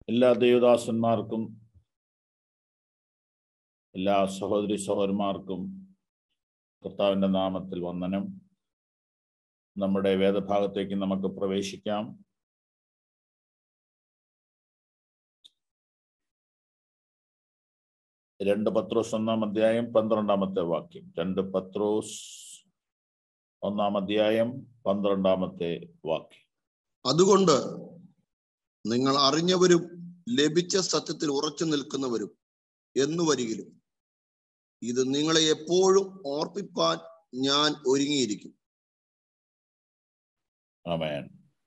എല്ലാ ദേവദാസന്മാർക്കും എല്ലാ സഹോദരി സഹോദരന്മാർക്കും കർത്താവിൻ്റെ നാമത്തിൽ വന്ദനം നമ്മുടെ വേദഭാഗത്തേക്ക് നമുക്ക് പ്രവേശിക്കാം രണ്ട് പത്രോസ് ഒന്നാം അധ്യായം പന്ത്രണ്ടാമത്തെ വാക്യം രണ്ട് പത്രോസ് ഒന്നാം അധ്യായം പന്ത്രണ്ടാമത്തെ വാക്യം അതുകൊണ്ട് നിങ്ങൾ അറിഞ്ഞവരും ലഭിച്ച സത്യത്തിൽ ഉറച്ചു നിൽക്കുന്നവരും എന്നു വരികിലും ഇത് നിങ്ങളെ എപ്പോഴും ഓർപ്പിപ്പാൻ ഞാൻ ഒരുങ്ങിയിരിക്കും ആമേൻ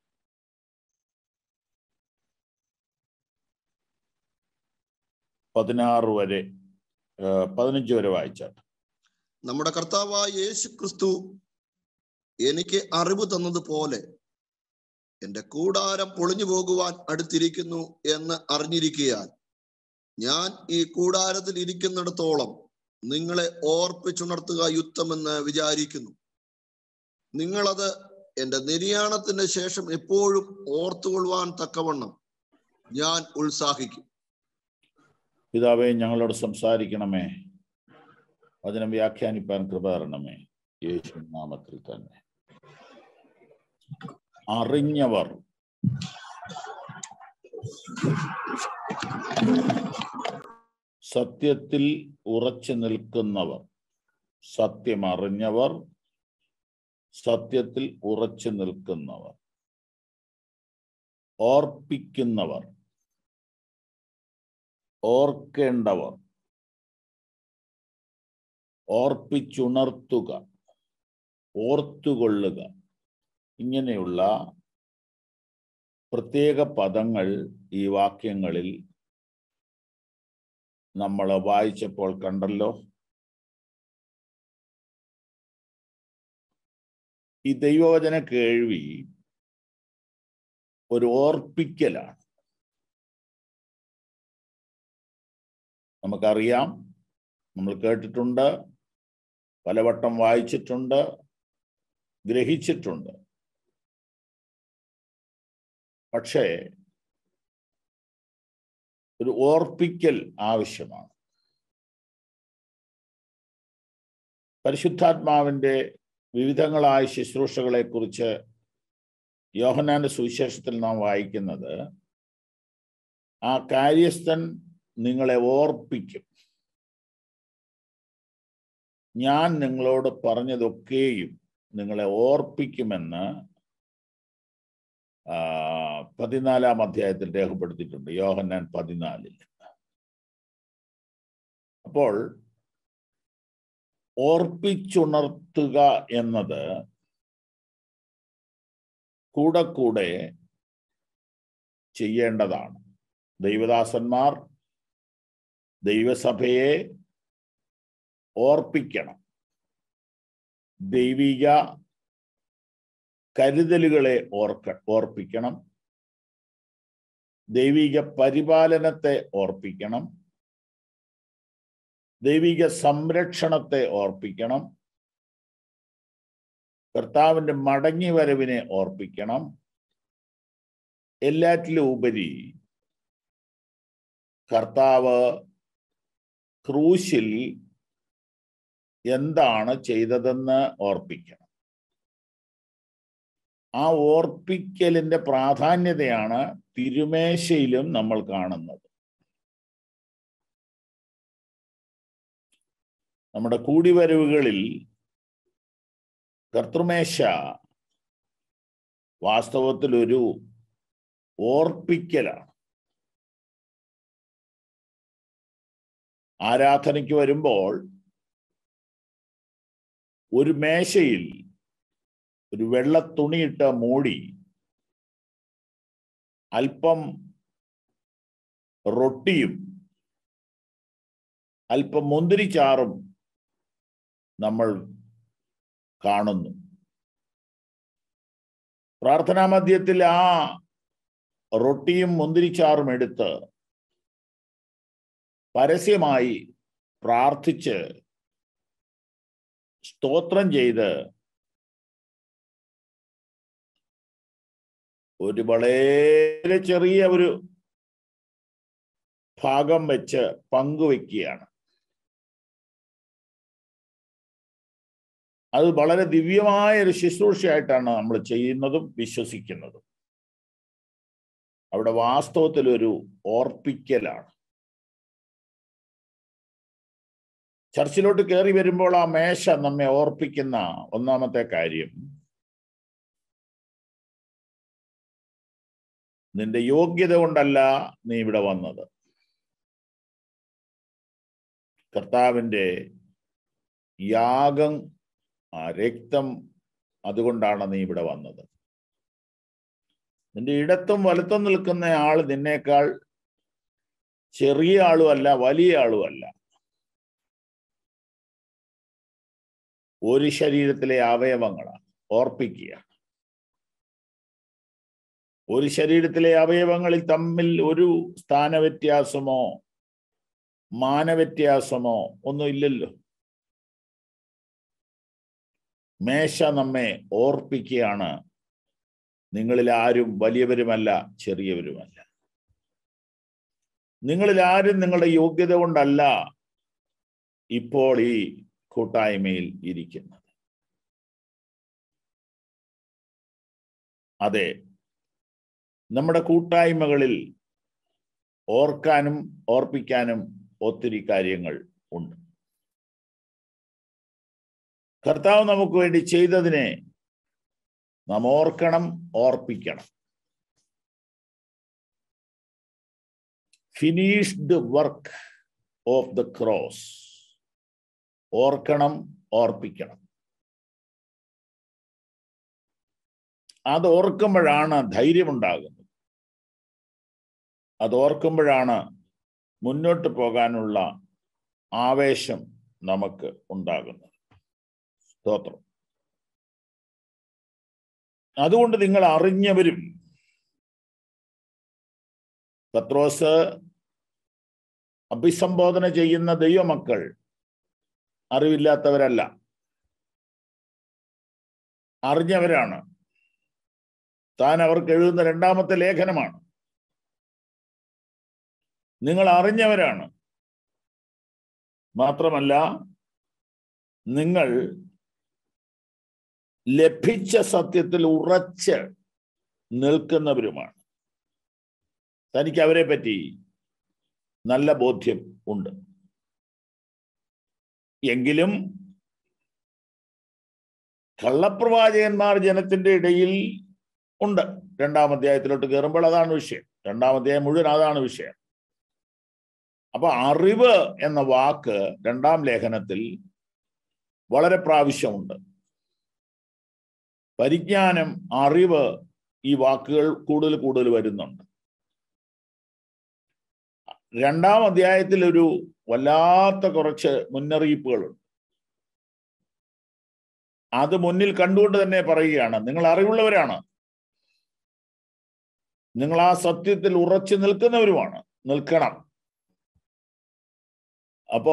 പതിനാറ് വരെ ഏഹ്, പതിനഞ്ച് വരെ വായിച്ചാട്ട് നമ്മുടെ കർത്താവായ യേശു ക്രിസ്തു എനിക്ക് അറിവ് തന്നതുപോലെ എന്റെ കൂടാരം പൊളിഞ്ഞു പോകുവാൻ അടുത്തിരിക്കുന്നു എന്ന് അറിഞ്ഞിരിക്കയാൽ ഞാൻ ഈ കൂടാരത്തിൽ ഇരിക്കുന്നിടത്തോളം നിങ്ങളെ ഓർപ്പിച്ചുണർത്തുക യുക്തമെന്ന് വിചാരിക്കുന്നു നിങ്ങളത് എന്റെ നിര്യാണത്തിന് ശേഷം എപ്പോഴും ഓർത്തുകൊള്ളുവാൻ തക്കവണ്ണം ഞാൻ ഉത്സാഹിക്കും പിതാവേ ഞങ്ങളോട് സംസാരിക്കണമേ വചനം വ്യാഖ്യാനിപ്പാൻ കൃപ തരണമേ യേശു നാമത്തിൽ തന്നെ അറിഞ്ഞവർ സത്യത്തിൽ ഉറച്ചു നിൽക്കുന്നവർ സത്യം അറിഞ്ഞവർ സത്യത്തിൽ ഉറച്ചു നിൽക്കുന്നവർ ഓർപ്പിക്കുന്നവർ ഓർക്കേണ്ടവർ ഓർപ്പിച്ചുണർത്തുക ഓർത്തുകൊള്ളുക ഇങ്ങനെയുള്ള പ്രത്യേക പദങ്ങൾ ഈ വാക്യങ്ങളിൽ നമ്മൾ വായിച്ചപ്പോൾ കണ്ടല്ലോ ഈ ദൈവവചന കേൾവി ഒരു ഓർപ്പിക്കലാണ് നമുക്കറിയാം നമ്മൾ കേട്ടിട്ടുണ്ട് പലവട്ടം വായിച്ചിട്ടുണ്ട് ഗ്രഹിച്ചിട്ടുണ്ട് പക്ഷേ ഒരു ഓർപ്പിക്കൽ ആവശ്യമാണ് പരിശുദ്ധാത്മാവിൻ്റെ വിവിധങ്ങളായ ശുശ്രൂഷകളെ കുറിച്ച് യോഹനാന്റെ സുവിശേഷത്തിൽ നാം വായിക്കുന്നത് ആ കാര്യസ്ഥൻ നിങ്ങളെ ഓർപ്പിക്കും ഞാൻ നിങ്ങളോട് പറഞ്ഞതൊക്കെയും നിങ്ങളെ ഓർപ്പിക്കുമെന്ന് ആ, പതിനാലാം അധ്യായത്തിൽ രേഖപ്പെടുത്തിയിട്ടുണ്ട് യോഹന്നാൻ പതിനാലിൽ അപ്പോൾ ഓർപ്പിച്ചുണർത്തുക എന്നത് കൂടെ കൂടെ ചെയ്യേണ്ടതാണ് ദൈവദാസന്മാർ ദൈവസഭയെ ഓർപ്പിക്കണം ദൈവിക കരുതലുകളെ ഓർക്ക ഓർപ്പിക്കണം ദൈവിക പരിപാലനത്തെ ഓർപ്പിക്കണം ദൈവിക സംരക്ഷണത്തെ ഓർപ്പിക്കണം കർത്താവിന്റെ മടങ്ങി വരവിനെ ഓർപ്പിക്കണം എല്ലാറ്റിലും ഉപരി കർത്താവ് ക്രൂശിൽ എന്താണ് ചെയ്തതെന്ന് ഓർപ്പിക്കണം ആ ഓർപ്പിക്കലിന്റെ പ്രാധാന്യതയാണ് തിരുമേശയിലും നമ്മൾ കാണുന്നത് നമ്മുടെ കൂടിവരവുകളിൽ കർത്തൃമേശ വാസ്തവത്തിൽ ഒരു ഓർപ്പിക്കലാണ് ആരാധനയ്ക്ക് വരുമ്പോൾ ഒരു മേശയിൽ ഒരു വെള്ള തുണിയിട്ട് മൂടി അല്പം റൊട്ടിയും അല്പം മുന്തിരിച്ചാറും നമ്മൾ കാണുന്നു പ്രാർത്ഥനാ മധ്യത്തിൽ ആ റൊട്ടിയും മുന്തിരിച്ചാറും എടുത്ത് പരസ്യമായി പ്രാർത്ഥിച്ച് സ്തോത്രം ചെയ്ത് ഒരു വളരെ ചെറിയ ഒരു ഭാഗം വെച്ച് പങ്കുവെക്കുകയാണ് അത് വളരെ ദിവ്യമായ ഒരു ശുശ്രൂഷയായിട്ടാണ് നമ്മൾ ചെയ്യുന്നതും വിശ്വസിക്കുന്നതും അവിടെ വാസ്തവത്തിൽ ഒരു ഓർപ്പിക്കലാണ് ചർച്ചിലോട്ട് കയറി വരുമ്പോൾ ആ മേശ നമ്മെ ഓർപ്പിക്കുന്ന ഒന്നാമത്തെ കാര്യം നിന്റെ യോഗ്യത കൊണ്ടല്ല നീ ഇവിടെ വന്നത് കർത്താവിൻ്റെ യാഗം ആ രക്തം അതുകൊണ്ടാണ് നീ ഇവിടെ വന്നത് നിന്റെ ഇടത്തും വലത്തും നിൽക്കുന്ന ആൾ നിന്നേക്കാൾ ചെറിയ ആളുമല്ല വലിയ ആളുമല്ല ഒരു ശരീരത്തിലെ അവയവങ്ങളാണ് ഓർപ്പിക്കുക ഒരു ശരീരത്തിലെ അവയവങ്ങളിൽ തമ്മിൽ ഒരു സ്ഥാനവ്യത്യാസമോ മാനവ്യത്യാസമോ ഒന്നും ഇല്ലല്ലോ മേശ നമ്മെ ഓർപ്പിക്കുകയാണ് നിങ്ങളിൽ ആരും വലിയവരുമല്ല ചെറിയവരുമല്ല നിങ്ങളിൽ ആരും നിങ്ങളുടെ യോഗ്യത കൊണ്ടല്ല ഇപ്പോൾ ഈ കൂട്ടായ്മയിൽ ഇരിക്കുന്നത് അതെ നമ്മുടെ കൂട്ടായ്മകളിൽ ഓർക്കാനും ഓർപ്പിക്കാനും ഒത്തിരി കാര്യങ്ങൾ ഉണ്ട് കർത്താവ് നമുക്ക് വേണ്ടി ചെയ്തതിനെ നാം ഓർക്കണം ഓർപ്പിക്കണം finished work of the cross ഓർക്കണം ഓർപ്പിക്കണം അത് ഓർക്കുമ്പോഴാണ് ധൈര്യമുണ്ടാകുന്നത് അത് ഓർക്കുമ്പോഴാണ് മുന്നോട്ട് പോകാനുള്ള ആവേശം നമുക്ക് ഉണ്ടാകുന്നത് സ്തോത്രം അതുകൊണ്ട് നിങ്ങൾ അറിഞ്ഞവരും പത്രോസ് അഭിസംബോധന ചെയ്യുന്ന ദൈവമക്കൾ അറിവില്ലാത്തവരല്ല അറിഞ്ഞവരാണ് താൻ അവർക്ക് എഴുതുന്ന രണ്ടാമത്തെ ലേഖനമാണ് നിങ്ങൾ അറിഞ്ഞവരാണ് മാത്രമല്ല നിങ്ങൾ ലഭിച്ച സത്യത്തിൽ ഉറച്ച് നിൽക്കുന്നവരുമാണ് തനിക്ക് അവരെ പറ്റി നല്ല ബോധ്യം ഉണ്ട് എങ്കിലും കള്ളപ്രവാചകന്മാർ ജനത്തിന്റെ ഇടയിൽ ഉണ്ട് രണ്ടാം അധ്യായത്തിലോട്ട് കയറുമ്പോൾ അതാണ് വിഷയം രണ്ടാം അധ്യായം മുഴുവൻ അതാണ് വിഷയം അപ്പൊ അറിവ് എന്ന വാക്ക് രണ്ടാം ലേഖനത്തിൽ വളരെ പ്രാവശ്യമുണ്ട് പരിജ്ഞാനം അറിവ് ഈ വാക്കുകൾ കൂടുതൽ കൂടുതൽ വരുന്നുണ്ട് രണ്ടാം അധ്യായത്തിൽ ഒരു വല്ലാത്ത കുറച്ച് മുന്നറിയിപ്പുകളുണ്ട് അത് മുന്നിൽ കണ്ടുകൊണ്ട് തന്നെ പറയുകയാണ് നിങ്ങൾ അറിവുള്ളവരാണ് നിങ്ങൾ ആ സത്യത്തിൽ ഉറച്ചു നിൽക്കുന്നവരുമാണ് നിൽക്കണം അപ്പോ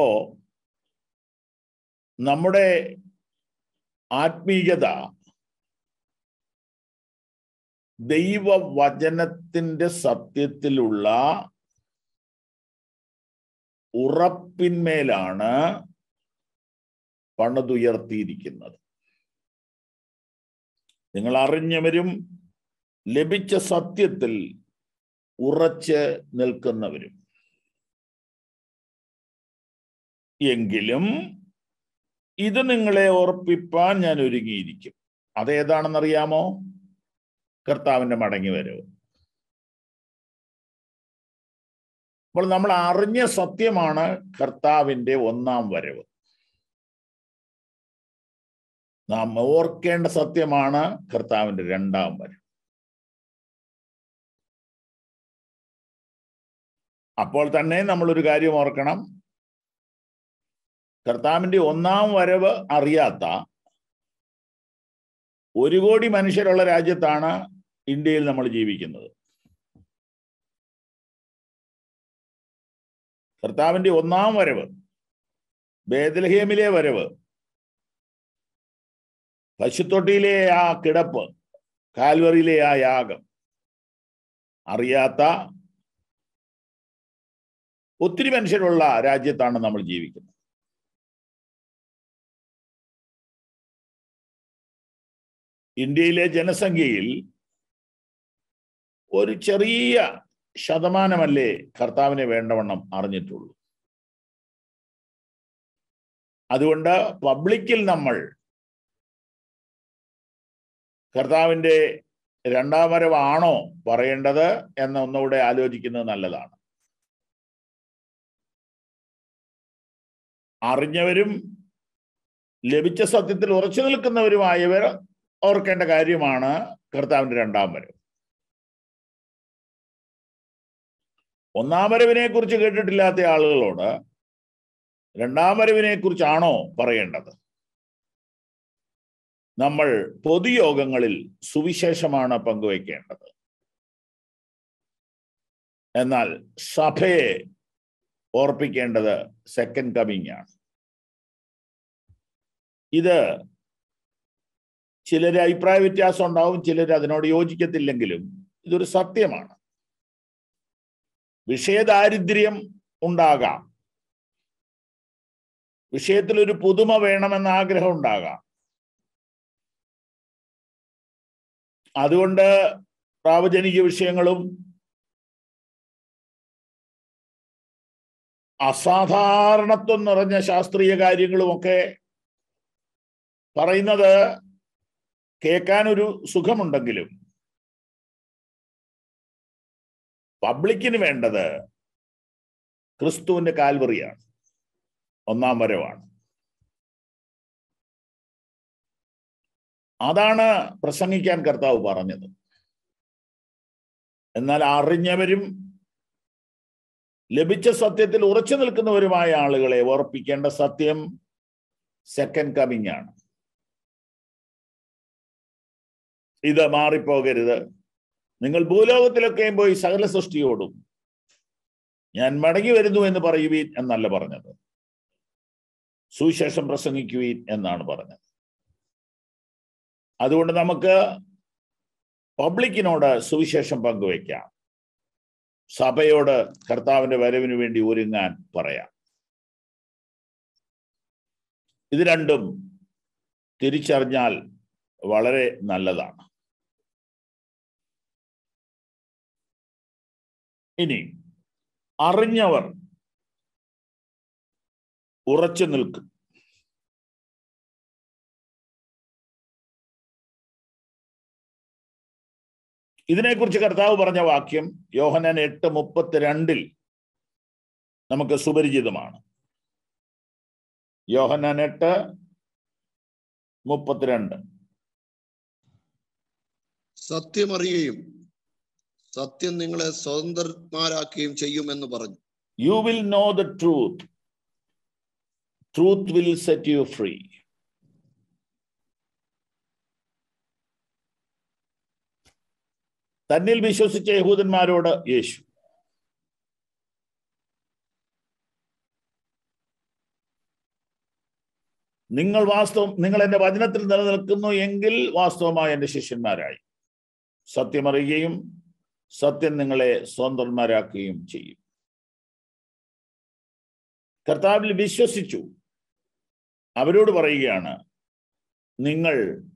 നമ്മുടെ ആത്മീയത ദൈവവചനത്തിന്റെ സത്യത്തിലുള്ള ഉറപ്പിന്മേലാണ് പണിതുയർത്തിയിരിക്കുന്നത് നിങ്ങൾ അറിഞ്ഞവരും ലഭിച്ച സത്യത്തിൽ ഉറച്ച് നിൽക്കുന്നവരും എങ്കിലും ഇത് നിങ്ങളെ ഓർപ്പിപ്പാൻ ഞാൻ ഒരുങ്ങിയിരിക്കും അതേതാണെന്നറിയാമോ കർത്താവിന്റെ മടങ്ങി വരവ് അപ്പോൾ നമ്മൾ അറിഞ്ഞ സത്യമാണ് കർത്താവിന്റെ ഒന്നാം വരവ് നാം ഓർക്കേണ്ട സത്യമാണ് കർത്താവിന്റെ രണ്ടാം വരവ് അപ്പോൾ തന്നെ നമ്മൾ ഒരു കാര്യം ഓർക്കണം കർത്താവിന്റെ ഒന്നാം വരവ് അറിയാത്ത ഒരു കോടി മനുഷ്യരുള്ള രാജ്യത്താണ് ഇന്ത്യയിൽ നമ്മൾ ജീവിക്കുന്നത് കർത്താവിന്റെ ഒന്നാം വരവ് ബേദലഹേമിലെ വരവ് പശുത്തൊട്ടിയിലെ ആ കിടപ്പ് കാൽവറിയിലെ ആ യാഗം അറിയാത്ത ഒത്തിരി മനുഷ്യരുള്ള രാജ്യത്താണ് നമ്മൾ ജീവിക്കുന്നത് ഇന്ത്യയിലെ ജനസംഖ്യയിൽ ഒരു ചെറിയ ശതമാനമല്ലേ കർത്താവിനെ വേണ്ടവണ്ണം അറിഞ്ഞിട്ടുള്ളൂ അതുകൊണ്ട് പബ്ലിക്കിൽ നമ്മൾ കർത്താവിൻ്റെ രണ്ടാം വരവാണോ പറയേണ്ടത് എന്ന് ഒന്നുകൂടെ ആലോചിക്കുന്നത് നല്ലതാണ് അറിഞ്ഞവരും ലഭിച്ച സത്യത്തിൽ ഉറച്ചു നിൽക്കുന്നവരുമായവർ ഓർക്കേണ്ട കാര്യമാണ് കർത്താവിന്റെ രണ്ടാം വരവ് ഒന്നാം വരവിനെ കുറിച്ച് കേട്ടിട്ടില്ലാത്ത ആളുകളോട് രണ്ടാം വരവിനെ കുറിച്ചാണോ പറയേണ്ടത് നമ്മൾ പൊതുയോഗങ്ങളിൽ സുവിശേഷമാണ് പങ്കുവയ്ക്കേണ്ടത് എന്നാൽ സഭയെ ഓർപ്പിക്കേണ്ടത് സെക്കൻഡ് കമ്മിങ് ആണ് ഇത് ചിലര് അഭിപ്രായ വ്യത്യാസം ഉണ്ടാവും ചിലർ അതിനോട് യോജിക്കത്തില്ലെങ്കിലും ഇതൊരു സത്യമാണ് വിഷയദാരിദ്ര്യം ഉണ്ടാകാം വിഷയത്തിൽ ഒരു പുതുമ വേണമെന്ന ആഗ്രഹം ഉണ്ടാകാം അതുകൊണ്ട് പ്രാവചനിക വിഷയങ്ങളും അസാധാരണത്വം നിറഞ്ഞ ശാസ്ത്രീയ കാര്യങ്ങളുമൊക്കെ പറയുന്നത് കേൾക്കാൻ ഒരു സുഖമുണ്ടെങ്കിലും പബ്ലിക്കിന് വേണ്ടത് ക്രിസ്തുവിന്റെ കാൽവറിയാണ് ഒന്നാം വരവാണ് അതാണ് പ്രസംഗിക്കാൻ കർത്താവ് പറഞ്ഞത് എന്നാൽ അറിഞ്ഞവരും ലഭിച്ച സത്യത്തിൽ ഉറച്ചു നിൽക്കുന്നവരുമായ ആളുകളെ ഓർപ്പിക്കേണ്ട സത്യം സെക്കൻഡ് കമ്മിങ് ആണ് ഇത് മാറിപ്പോകരുത് നിങ്ങൾ ഭൂലോകത്തിലൊക്കെയും പോയി സകല സൃഷ്ടിയോടും ഞാൻ മടങ്ങി വരുന്നു എന്ന് പറയുവീൻ എന്നല്ല പറഞ്ഞത് സുവിശേഷം പ്രസംഗിക്കുവീൻ എന്നാണ് പറഞ്ഞത് അതുകൊണ്ട് നമുക്ക് പബ്ലിക്കിനോട് സുവിശേഷം പങ്കുവയ്ക്കാം സഭയോട് കർത്താവിന്റെ വരവിന് വേണ്ടി ഒരുങ്ങാൻ പറയാം ഇത് രണ്ടും തിരിച്ചറിഞ്ഞാൽ വളരെ നല്ലതാണ് ഇനി അറിഞ്ഞവർ ഉറച്ചു നിൽക്കും ഇതിനെക്കുറിച്ച് കർത്താവ് പറഞ്ഞ വാക്യം യോഹനൻ എട്ട് മുപ്പത്തിരണ്ടിൽ നമുക്ക് സുപരിചിതമാണ് യോഹനൻ എട്ട് മുപ്പത്തിരണ്ട് സത്യമറിയുകയും സത്യം നിങ്ങളെ സ്വതന്ത്രന്മാരാക്കുകയും ചെയ്യുമെന്ന് പറഞ്ഞു you will know the truth truth will set you free തന്നിൽ വിശ്വസിച്ച യഹൂദന്മാരോട് യേശു നിങ്ങൾ വാസ്തവം നിങ്ങൾ എന്റെ വചനത്തിൽ നിലനിൽക്കുന്നു എങ്കിൽ വാസ്തവമായ എന്റെ ശിഷ്യന്മാരായി സത്യമറിയുകയും സത്യം നിങ്ങളെ സ്വതന്ത്രന്മാരാക്കുകയും ചെയ്യും കർത്താവിൽ വിശ്വസിച്ചു അവരോട് പറയുകയാണ് നിങ്ങൾ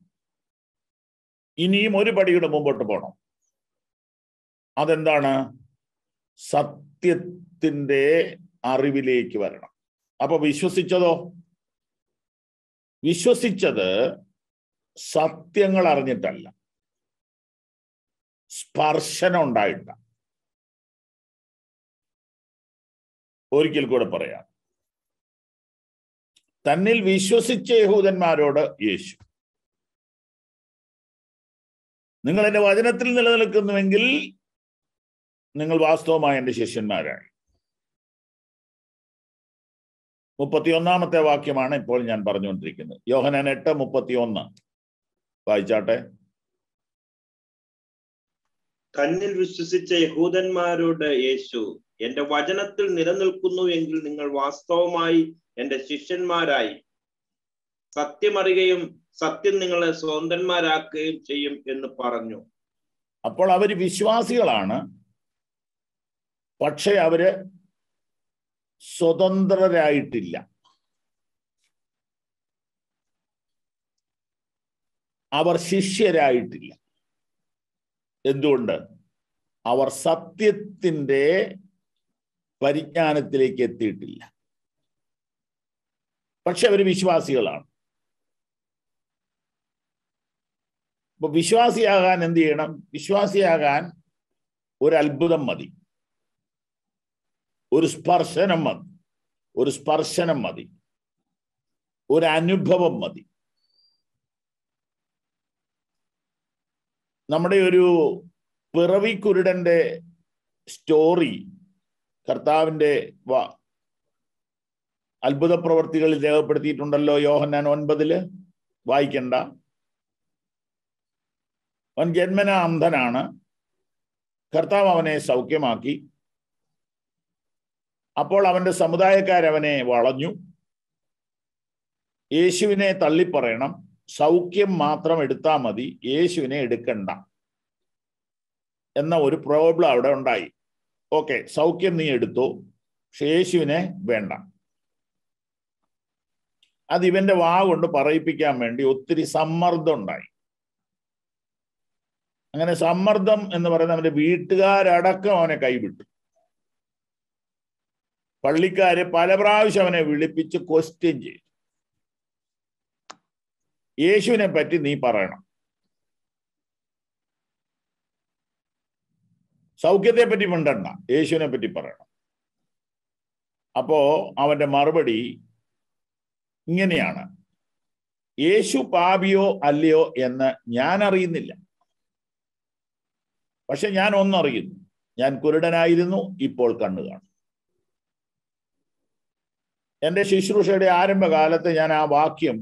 ഇനിയും ഒരു പടിയുടെ മുമ്പോട്ട് പോകണം അതെന്താണ് സത്യത്തിന്റെ അറിവിലേക്ക് വരണം അപ്പൊ വിശ്വസിച്ചതോ വിശ്വസിച്ചത് സത്യങ്ങൾ അറിഞ്ഞിട്ടല്ല സ്പർശനം ഉണ്ടായിട്ട ഒരിക്കൽ കൂടെ പറയാം തന്നിൽ വിശ്വസിച്ച യഹൂദന്മാരോട് യേശു നിങ്ങൾ എന്റെ വചനത്തിൽ നിലനിൽക്കുന്നുവെങ്കിൽ നിങ്ങൾ വാസ്തവമായ എന്റെ ശിഷ്യന്മാരായി മുപ്പത്തിയൊന്നാമത്തെ വാക്യമാണ് ഇപ്പോൾ ഞാൻ പറഞ്ഞുകൊണ്ടിരിക്കുന്നത് യോഹനാൻ എട്ട് മുപ്പത്തിയൊന്ന് വായിച്ചാട്ടെ തന്നിൽ വിശ്വസിച്ച യഹൂദന്മാരോട് യേശു എന്റെ വചനത്തിൽ നിലനിൽക്കുന്നു എങ്കിൽ നിങ്ങൾ വാസ്തവമായി എന്റെ ശിഷ്യന്മാരായി സത്യമറിയുകയും സത്യം നിങ്ങളെ സ്വതന്ത്രന്മാരാക്കുകയും ചെയ്യും എന്ന് പറഞ്ഞു അപ്പോൾ അവര് വിശ്വാസികളാണ് പക്ഷെ അവര് സ്വതന്ത്രരായിട്ടില്ല അവർ ശിഷ്യരായിട്ടില്ല എന്തുകൊണ്ട് അവർ സത്യത്തിന്റെ പരിജ്ഞാനത്തിലേക്ക് എത്തിയിട്ടില്ല പക്ഷെ അവർ വിശ്വാസികളാണ് അപ്പൊ വിശ്വാസിയാകാൻ എന്ത് ചെയ്യണം വിശ്വാസിയാകാൻ ഒരു അത്ഭുതം മതി ഒരു സ്പർശനം മതി ഒരു സ്പർശനം മതി ഒരു അനുഭവം മതി നമ്മുടെ ഒരു പിറവിക്കുരുടന്റെ സ്റ്റോറി കർത്താവിന്റെ വ- അത്ഭുത പ്രവർത്തികളിൽ രേഖപ്പെടുത്തിയിട്ടുണ്ടല്ലോ യോഹന്നാൻ ഒൻപതില് വായിക്കണ്ട അവൻ ജന്മന അന്ധനാണ് കർത്താവ് അവനെ സൗഖ്യമാക്കി അപ്പോൾ അവന്റെ സമുദായക്കാരവനെ വളഞ്ഞു യേശുവിനെ തള്ളിപ്പറയണം സൗഖ്യം മാത്രം എടുത്താൽ മതി യേശുവിനെ എടുക്കണ്ട എന്ന ഒരു പ്രോബ്ലം അവിടെ ഉണ്ടായി ഓക്കെ സൗഖ്യം നീ എടുത്തോ പക്ഷെ യേശുവിനെ വേണ്ട അത് ഇവന്റെ വാ കൊണ്ട് പറയിപ്പിക്കാൻ വേണ്ടി ഒത്തിരി സമ്മർദ്ദം ഉണ്ടായി അങ്ങനെ സമ്മർദ്ദം എന്ന് പറയുന്ന അവന്റെ വീട്ടുകാരടക്കം അവനെ കൈവിട്ടു പള്ളിക്കാര് പല പ്രാവശ്യം അവനെ വിളിപ്പിച്ച് ക്വസ്റ്റ്യൻ ചെയ്തു യേശുവിനെ പറ്റി നീ പറയണം സൗഖ്യത്തെ പറ്റി മിണ്ടണ്ട യേശുവിനെ പറ്റി പറയണം അപ്പോ അവന്റെ മറുപടി ഇങ്ങനെയാണ് യേശു പാപിയോ അല്ലയോ എന്ന് ഞാൻ അറിയുന്നില്ല പക്ഷെ ഞാൻ ഒന്നറിയുന്നു ഞാൻ കുരുടനായിരുന്നു ഇപ്പോൾ കണ്ണു കാണും എന്റെ ശുശ്രൂഷയുടെ ആരംഭകാലത്ത് ഞാൻ ആ വാക്യം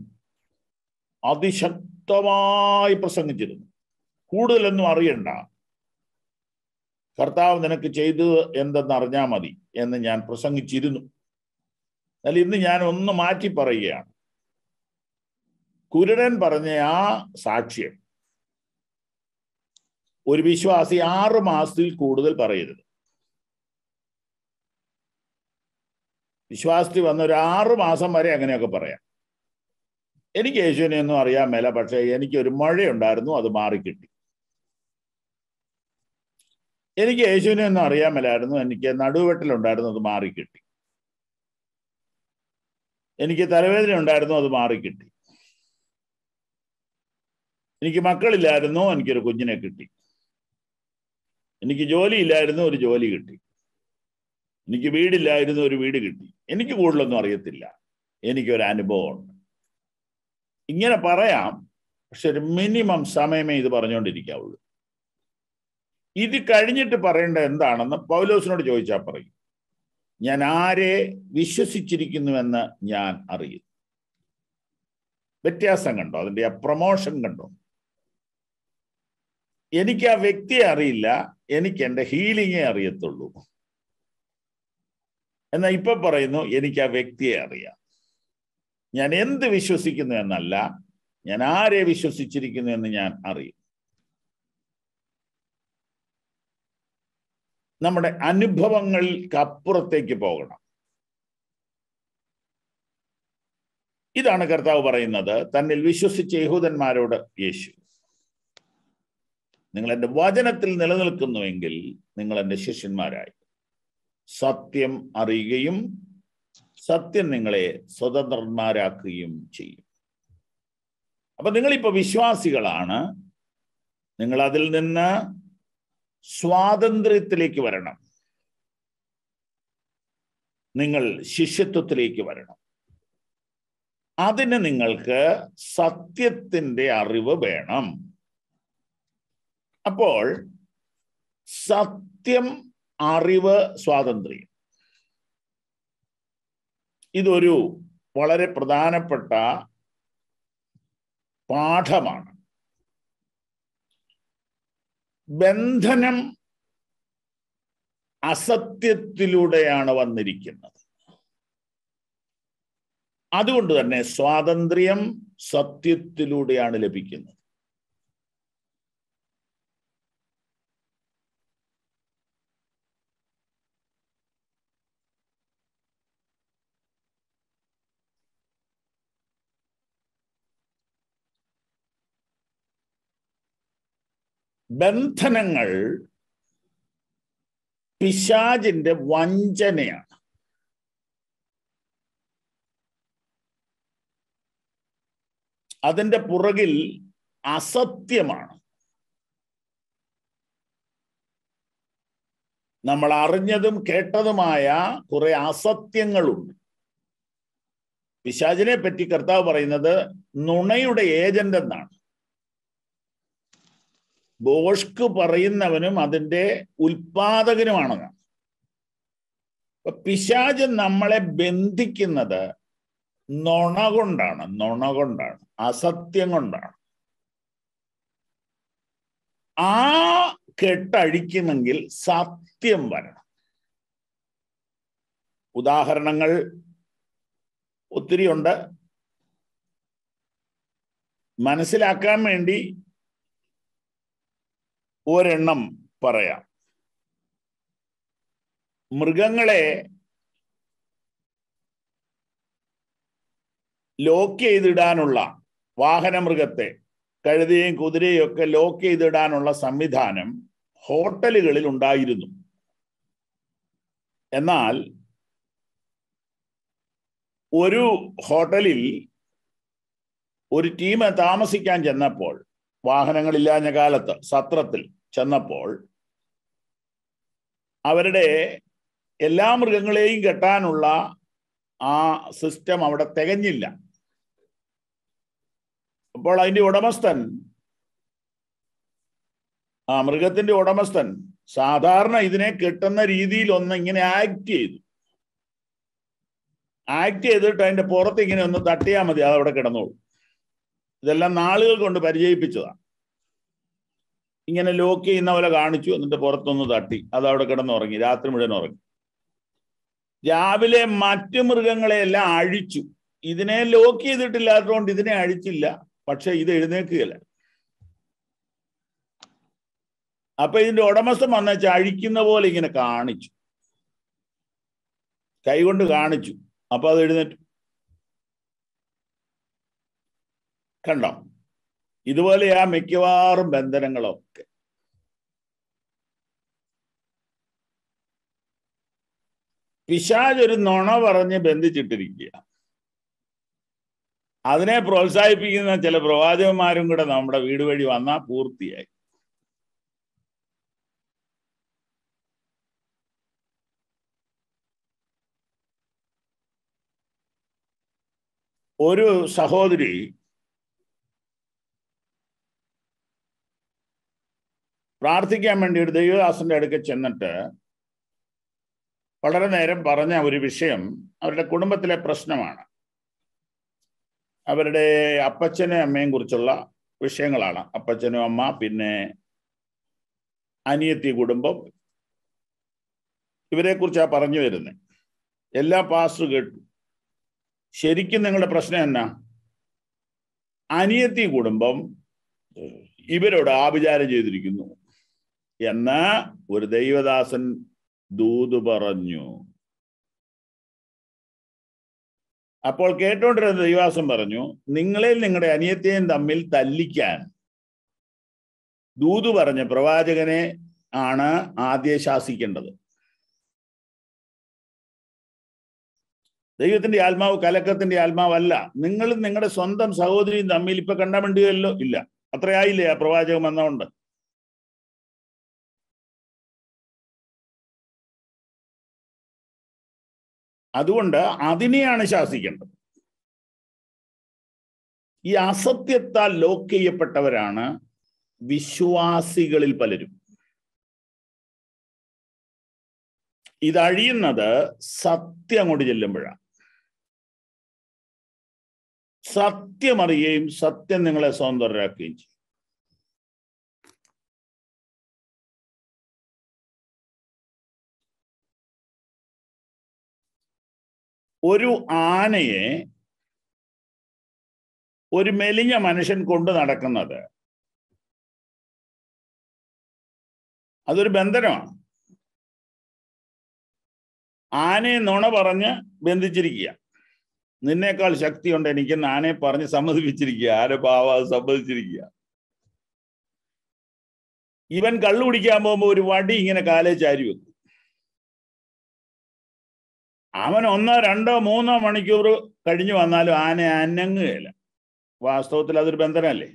അതിശക്തമായി പ്രസംഗിച്ചിരുന്നു കൂടുതലൊന്നും അറിയണ്ട കർത്താവ് നിനക്ക് ചെയ്തത് എന്തെന്ന് അറിഞ്ഞാൽ മതി എന്ന് ഞാൻ പ്രസംഗിച്ചിരുന്നു എന്നാൽ ഇന്ന് ഞാൻ ഒന്ന് മാറ്റി പറയുകയാണ് കുരുടൻ പറഞ്ഞ ആ സാക്ഷ്യം ഒരു വിശ്വാസി ആറ് മാസത്തിൽ കൂടുതൽ പറയരുത് വിശ്വാസത്തിൽ വന്ന ഒരു ആറ് മാസം വരെ അങ്ങനെയൊക്കെ പറയാം എനിക്ക് യേശുവിനെ ഒന്നും അറിയാൻ മേല പക്ഷേ എനിക്കൊരു മഴയുണ്ടായിരുന്നു അത് മാറിക്കിട്ടി എനിക്ക് യേശുവിനെ ഒന്നും അറിയാൻ മേലായിരുന്നു എനിക്ക് നടുവെട്ടിലുണ്ടായിരുന്നു അത് മാറിക്കിട്ടി എനിക്ക് തലവേദന ഉണ്ടായിരുന്നു അത് മാറിക്കിട്ടി എനിക്ക് മക്കളില്ലായിരുന്നു എനിക്കൊരു കുഞ്ഞിനെ കിട്ടി എനിക്ക് ജോലിയില്ലായിരുന്നു ഒരു ജോലി കിട്ടി എനിക്ക് വീടില്ലായിരുന്നു ഒരു വീട് കിട്ടി എനിക്ക് കൂടുതലൊന്നും അറിയത്തില്ല എനിക്കൊരു അനുഭവമുണ്ട് ഇങ്ങനെ പറയാം പക്ഷെ ഒരു മിനിമം സമയമേ ഇത് പറഞ്ഞുകൊണ്ടിരിക്കാവുള്ളൂ ഇത് കഴിഞ്ഞിട്ട് പറയേണ്ട എന്താണെന്ന് പൗലോസിനോട് ചോദിച്ചാൽ പറയും ഞാൻ ആരെ വിശ്വസിച്ചിരിക്കുന്നുവെന്ന് ഞാൻ അറിയുന്നു വ്യത്യാസം കണ്ടോ അതിന്റെ ആ പ്രൊമോഷൻ കണ്ടോ എനിക്ക് ആ വ്യക്തിയെ അറിയില്ല എനിക്ക് എൻ്റെ ഹീലിംഗേ അറിയത്തുള്ളൂ എന്നാൽ ഇപ്പൊ പറയുന്നു എനിക്ക് ആ വ്യക്തിയെ അറിയാം ഞാൻ എന്ത് വിശ്വസിക്കുന്നു എന്നല്ല ഞാൻ ആരെ വിശ്വസിച്ചിരിക്കുന്നു എന്ന് ഞാൻ അറിയും നമ്മുടെ അനുഭവങ്ങൾക്ക് അപ്പുറത്തേക്ക് പോകണം ഇതാണ് കർത്താവ് പറയുന്നത് തന്നിൽ വിശ്വസിച്ച യഹൂദന്മാരോട് യേശു നിങ്ങൾ എൻ്റെ വചനത്തിൽ നിലനിൽക്കുന്നുവെങ്കിൽ നിങ്ങൾ എൻ്റെ ശിഷ്യന്മാരായി സത്യം അറിയുകയും സത്യം നിങ്ങളെ സ്വതന്ത്രന്മാരാക്കുകയും ചെയ്യും അപ്പൊ നിങ്ങളിപ്പോ വിശ്വാസികളാണ് നിങ്ങൾ അതിൽ നിന്ന് സ്വാതന്ത്ര്യത്തിലേക്ക് വരണം നിങ്ങൾ ശിഷ്യത്വത്തിലേക്ക് വരണം അതിന് നിങ്ങൾക്ക് സത്യത്തിന്റെ അറിവ് വേണം അപ്പോൾ സത്യം അറിവ് സ്വാതന്ത്ര്യം ഇതൊരു വളരെ പ്രധാനപ്പെട്ട പാഠമാണ് ബന്ധനം അസത്യത്തിലൂടെയാണ് വന്നിരിക്കുന്നത് അതുകൊണ്ട് തന്നെ സ്വാതന്ത്ര്യം സത്യത്തിലൂടെയാണ് ലഭിക്കുന്നത് ബന്ധനങ്ങൾ പിശാജിന്റെ വഞ്ചനയാണ് അതിന്റെ പുറകിൽ അസത്യമാണ് നമ്മൾ അറിഞ്ഞതും കേട്ടതുമായ കുറെ അസത്യങ്ങളുണ്ട് പിശാചിനെ പറ്റി കർത്താവ് പറയുന്നത് നുണയുടെ ഏജന്റ് എന്നാണ് ബോഷ്ക്ക് പറയുന്നവനും അതിന്റെ ഉൽപാദകനുമാണെന്നാണ് അപ്പൊ പിശാജ് നമ്മളെ ബന്ധിക്കുന്നത് നുണ കൊണ്ടാണ് നുണ കൊണ്ടാണ് അസത്യം കൊണ്ടാണ് ആ കെട്ടഴിക്കുമെങ്കിൽ സത്യം വരണം ഉദാഹരണങ്ങൾ ഒത്തിരിയുണ്ട് മനസ്സിലാക്കാൻ വേണ്ടി ഒരെണ്ണം പറയാം മൃഗങ്ങളെ ലോക്ക് ചെയ്തിടാനുള്ള വാഹനമൃഗത്തെ കഴുതയും കുതിരയും ഒക്കെ ലോക്ക് ചെയ്തിടാനുള്ള സംവിധാനം ഹോട്ടലുകളിൽ ഉണ്ടായിരുന്നു എന്നാൽ ഒരു ഹോട്ടലിൽ ഒരു ടീം താമസിക്കാൻ ചെന്നപ്പോൾ വാഹനങ്ങളില്ലാഞ്ഞ കാലത്ത് സത്രത്തിൽ ചെന്നപ്പോൾ അവരുടെ എല്ലാ മൃഗങ്ങളെയും കെട്ടാനുള്ള ആ സിസ്റ്റം അവിടെ തികഞ്ഞില്ല അപ്പോൾ അതിന്റെ ഉടമസ്ഥൻ ആ മൃഗത്തിന്റെ ഉടമസ്ഥൻ സാധാരണ ഇതിനെ കെട്ടുന്ന രീതിയിൽ ഒന്ന് ഇങ്ങനെ ആക്ട് ചെയ്തു ആക്ട് ചെയ്തിട്ട് അതിന്റെ പുറത്ത് ഇങ്ങനെ ഒന്ന് തട്ടിയാൽ മതി അത് അവിടെ കിടന്നോളൂ ഇതെല്ലാം നാളുകൾ കൊണ്ട് പരിചയിപ്പിച്ചതാണ് ഇങ്ങനെ ലോക്ക് ചെയ്യുന്ന പോലെ കാണിച്ചു എന്നിട്ട് പുറത്തൊന്ന് തട്ടി അത് അവിടെ കിടന്നുറങ്ങി രാത്രി മുഴുവൻ ഉറങ്ങി രാവിലെ മറ്റു മൃഗങ്ങളെയെല്ലാം അഴിച്ചു ഇതിനെ ലോക്ക് ചെയ്തിട്ടില്ലാത്തതുകൊണ്ട് ഇതിനെ അഴിച്ചില്ല പക്ഷെ ഇത് എഴുന്നേക്കുകയില്ല അപ്പൊ ഇതിന്റെ ഉടമസ്ഥൻ വന്നേച്ച് അഴിക്കുന്ന പോലെ ഇങ്ങനെ കാണിച്ചു കൈകൊണ്ട് കാണിച്ചു അപ്പൊ അത് എഴുന്നേറ്റു കണ്ടോ ഇതുപോലെയാ മിക്കവാറും ബന്ധനങ്ങളൊക്കെ പിശാജ് ഒരു നുണ പറഞ്ഞ് ബന്ധിച്ചിട്ടിരിക്കുക അതിനെ പ്രോത്സാഹിപ്പിക്കുന്ന ചില പ്രവാചകന്മാരും കൂടെ നമ്മുടെ വീട് വഴി വന്നാൽ പൂർത്തിയായി ഒരു സഹോദരി പ്രാർത്ഥിക്കാൻ വേണ്ടി ഒരു ദൈവദാസന്റെ അടുക്ക ചെന്നിട്ട് വളരെ നേരം പറഞ്ഞ ഒരു വിഷയം അവരുടെ കുടുംബത്തിലെ പ്രശ്നമാണ് അവരുടെ അപ്പച്ചനും അമ്മയും കുറിച്ചുള്ള വിഷയങ്ങളാണ് അപ്പച്ചനും അമ്മ പിന്നെ അനിയത്തി കുടുംബം ഇവരെ കുറിച്ചാണ് പറഞ്ഞു വരുന്നത് എല്ലാ പാസ്റ്റർ കേട്ടു ശരിക്കും നിങ്ങളുടെ പ്രശ്നം എന്നാ അനിയത്തി കുടുംബം ഇവരോട് ആഭിചാരം ചെയ്തിരിക്കുന്നു എന്ന് ഒരു ദൈവദാസൻ ദൂത് പറഞ്ഞു അപ്പോൾ കേട്ടോണ്ടിരുന്ന ദൈവാസം പറഞ്ഞു നിങ്ങളെ നിങ്ങളുടെ അനിയത്തെയും തമ്മിൽ തല്ലിക്കാൻ ദൂത് പറഞ്ഞ പ്രവാചകനെ ആണ് ആദ്യം ശാസിക്കേണ്ടത് ദൈവത്തിന്റെ ആത്മാവ് കലക്കത്തിന്റെ ആത്മാവല്ല നിങ്ങളും നിങ്ങളുടെ സ്വന്തം സഹോദരിയും തമ്മിൽ ഇപ്പൊ കണ്ടമണ്ടിയല്ലോ ഇല്ല അത്രയായില്ലേ ആ പ്രവാചകം വന്നതുകൊണ്ട് അതുകൊണ്ട് അതിനെയാണ് ശാസിക്കേണ്ടത് ഈ അസത്യത്താൽ ലോക്ക് ചെയ്യപ്പെട്ടവരാണ് വിശ്വാസികളിൽ പലരും ഇതഴിയുന്നത് സത്യം അങ്ങോട്ട് ചെല്ലുമ്പോഴാണ് സത്യമറിയുകയും സത്യം നിങ്ങളെ സ്വതന്ത്രരാക്കുകയും ചെയ്യും ഒരു ആനയെ ഒരു മെലിഞ്ഞ മനുഷ്യൻ കൊണ്ടു നടക്കുന്നത് അതൊരു ബന്ധനമാണ് ആനയെ നുണ പറഞ്ഞ് ബന്ധിച്ചിരിക്കുക നിന്നേക്കാൾ ശക്തിയുണ്ട് എനിക്ക് ആനയെ പറഞ്ഞ് സമ്മതിപ്പിച്ചിരിക്കുക ആന പാവ സമ്മതിച്ചിരിക്കുക ഇവൻ കള്ളു കുടിക്കാൻ പോകുമ്പോ ഒരു വടി ഇങ്ങനെ കാലേ ചാരി വെക്കും അവൻ ഒന്നോ രണ്ടോ മൂന്നോ മണിക്കൂർ കഴിഞ്ഞു വന്നാലും ആന അനങ്ങുകയില്ല വാസ്തവത്തിൽ അതൊരു ബന്ധനല്ലേ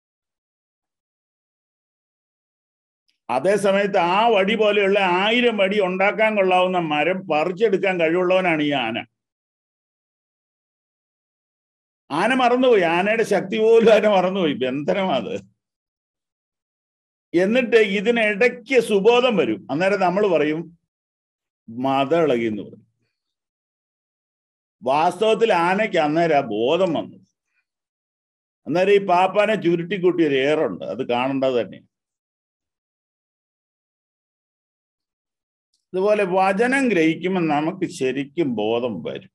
അതേ സമയത്ത് ആ വടി പോലെയുള്ള ആയിരം വടി ഉണ്ടാക്കാൻ കൊള്ളാവുന്ന മരം പറിച്ചെടുക്കാൻ കഴിവുള്ളവനാണ് ഈ ആന ആന മറന്നുപോയി ആനയുടെ ശക്തി പോലും ആന മറന്നുപോയി ബന്ധനം അത് എന്നിട്ട് ഇതിനിടയ്ക്ക് സുബോധം വരും അന്നേരം നമ്മൾ പറയും മത ഇളകി എന്ന് പറയും വാസ്തവത്തിൽ ആനയ്ക്ക് അന്നേരം ആ ബോധം വന്നത് അന്നേരം ഈ പാപ്പാനെ ചുരുട്ടിക്കൂട്ടിയ ഒരു ഏറുണ്ട് അത് കാണേണ്ടത് തന്നെ ഇതുപോലെ വചനം ഗ്രഹിക്കുമ്പോൾ നമുക്ക് ശരിക്കും ബോധം വരും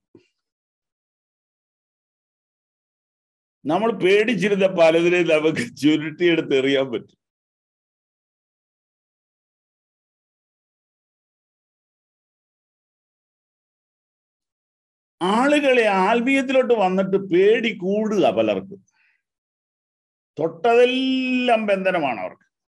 നമ്മൾ പേടിച്ചിരുന്ന പലതിനെയും നമുക്ക് ചുരുട്ടിയെടുത്ത് എറിയാൻ പറ്റും ആളുകളെ ആത്മീയത്തിലോട്ട് വന്നിട്ട് പേടി കൂടുക പലർക്കും തൊട്ടതെല്ലാം ബന്ധനമാണ് അവർക്ക്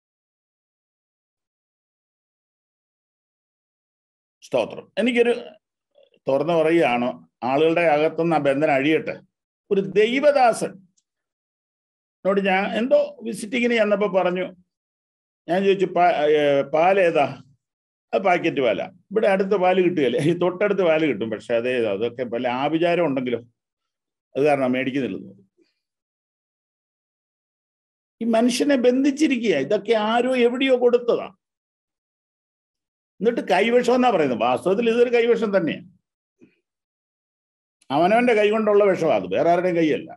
സ്തോത്രം എനിക്കൊരു തുറന്നു പറയുകയാണ് ആളുകളുടെ അകത്തുനിന്ന് ആ ബന്ധനം അഴിയട്ടെ ഒരു ദൈവദാസൻ എന്നോട് ഞാൻ എന്തോ വിസിറ്റിങ്ങിന് ചെന്നപ്പോ പറഞ്ഞു ഞാൻ ചോദിച്ചു പാ പാലേതാ അത് പാക്കറ്റ് പാല ഇവിടെ അടുത്ത് പാല് കിട്ടുകയല്ലേ ഈ തൊട്ടടുത്ത് പാല് കിട്ടും പക്ഷെ അതേ അതൊക്കെ പല ആഭിചാരം ഉണ്ടെങ്കിലോ അത് കാരണം മേടിക്കുന്നില്ല ഈ മനുഷ്യനെ ബന്ധിച്ചിരിക്കുക ഇതൊക്കെ ആരോ എവിടെയോ കൊടുത്തതാ എന്നിട്ട് കൈവശം എന്നാ പറയുന്നത് വാസ്തവത്തിൽ ഇതൊരു കൈവശം തന്നെയാണ് അവനവന്റെ കൈ കൊണ്ടുള്ള വിഷമാണ് അത് വേറെ ആരുടെയും കൈയല്ല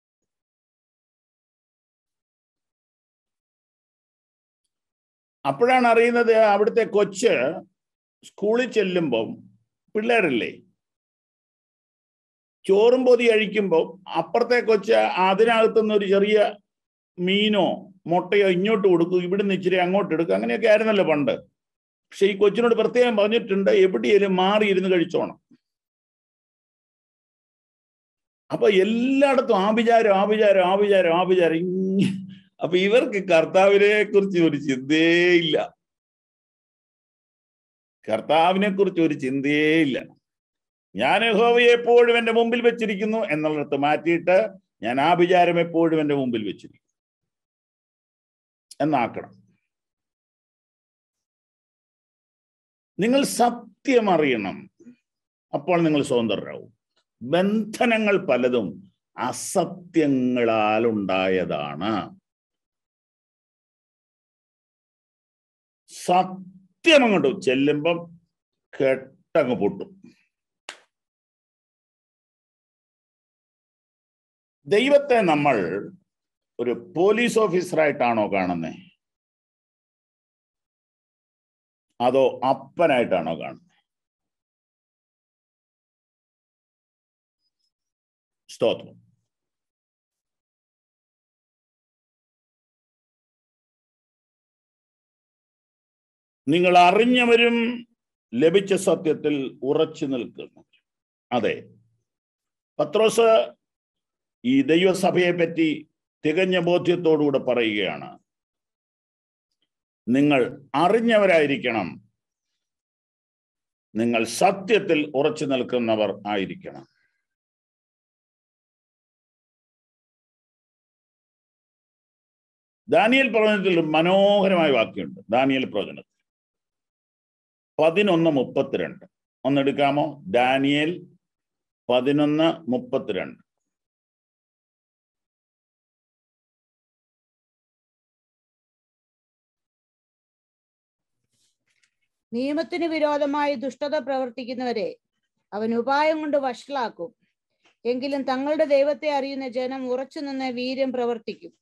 അപ്പോഴാണ് അറിയുന്നത് അവിടുത്തെ കൊച്ച് സ്കൂളിൽ ചെല്ലുമ്പം പിള്ളേരല്ലേ ചോറും പൊതി കഴിക്കുമ്പോൾ അപ്പുറത്തെ കൊച്ച് അതിനകത്തുനിന്ന് ഒരു ചെറിയ മീനോ മുട്ടയോ ഇങ്ങോട്ട് കൊടുക്കും ഇവിടുന്ന് ഇച്ചിരി അങ്ങോട്ട് എടുക്കും അങ്ങനെയൊക്കെ ആയിരുന്നല്ലോ പണ്ട് പക്ഷെ ഈ കൊച്ചിനോട് പ്രത്യേകം പറഞ്ഞിട്ടുണ്ട് എവിടെയെങ്കിലും മാറിയിരുന്ന് കഴിച്ചോണം അപ്പൊ എല്ലായിടത്തും ആഭിചാരം ആഭിചാരം ആഭിചാരം ആഭിചാരം ഇങ്ങ അപ്പൊ ഇവർക്ക് കർത്താവിനെ കുറിച്ച് ഒരു ചിന്തയേ ഇല്ല കർത്താവിനെ കുറിച്ച് ഒരു ചിന്തയേ ഇല്ല ഞാൻ യഹോവയെ എപ്പോഴും എന്റെ മുമ്പിൽ വെച്ചിരിക്കുന്നു എന്നുള്ളിടത്ത് മാറ്റിയിട്ട് ഞാൻ ആഭിചാരം എപ്പോഴും എന്റെ മുമ്പിൽ വെച്ചിരിക്കുന്നു എന്നാക്കണം നിങ്ങൾ സത്യം അറിയണം അപ്പോൾ നിങ്ങൾ സ്വതന്ത്രരാകും ബന്ധനങ്ങൾ പലതും അസത്യങ്ങളാൽ ഉണ്ടായതാണ് സത്യം അങ്ങോട്ട് ചെല്ലുമ്പം കെട്ടങ്ങ് പൊട്ടും ദൈവത്തെ നമ്മൾ ഒരു പോലീസ് ഓഫീസറായിട്ടാണോ കാണുന്നത് അതോ അപ്പനായിട്ടാണോ കാണുന്നത് സ്തോത്രം നിങ്ങൾ അറിഞ്ഞവരും ലഭിച്ച സത്യത്തിൽ ഉറച്ചു നിൽക്കുന്നു അതെ പത്രോസ് ഈ ദൈവസഭയെ പറ്റി തികഞ്ഞ ബോധ്യത്തോടുകൂടെ പറയുകയാണ് നിങ്ങൾ അറിഞ്ഞവരായിരിക്കണം നിങ്ങൾ സത്യത്തിൽ ഉറച്ചു നിൽക്കുന്നവർ ആയിരിക്കണം ദാനിയൽ പ്രവചനത്തിൽ ഒരു മനോഹരമായ വാക്യമുണ്ട് ദാനിയൽ പ്രവചനത്തിൽ പതിനൊന്ന് മുപ്പത്തിരണ്ട് ഒന്നെടുക്കാമോ ദാനിയൽ പതിനൊന്ന് മുപ്പത്തിരണ്ട് നിയമത്തിന് വിരോധമായി ദുഷ്ടത പ്രവർത്തിക്കുന്നവരെ അവൻ ഉപായം കൊണ്ട് വഷളാക്കും എങ്കിലും തങ്ങളുടെ ദൈവത്തെ അറിയുന്ന ജനം ഉറച്ചു നിന്ന് വീര്യം പ്രവർത്തിക്കും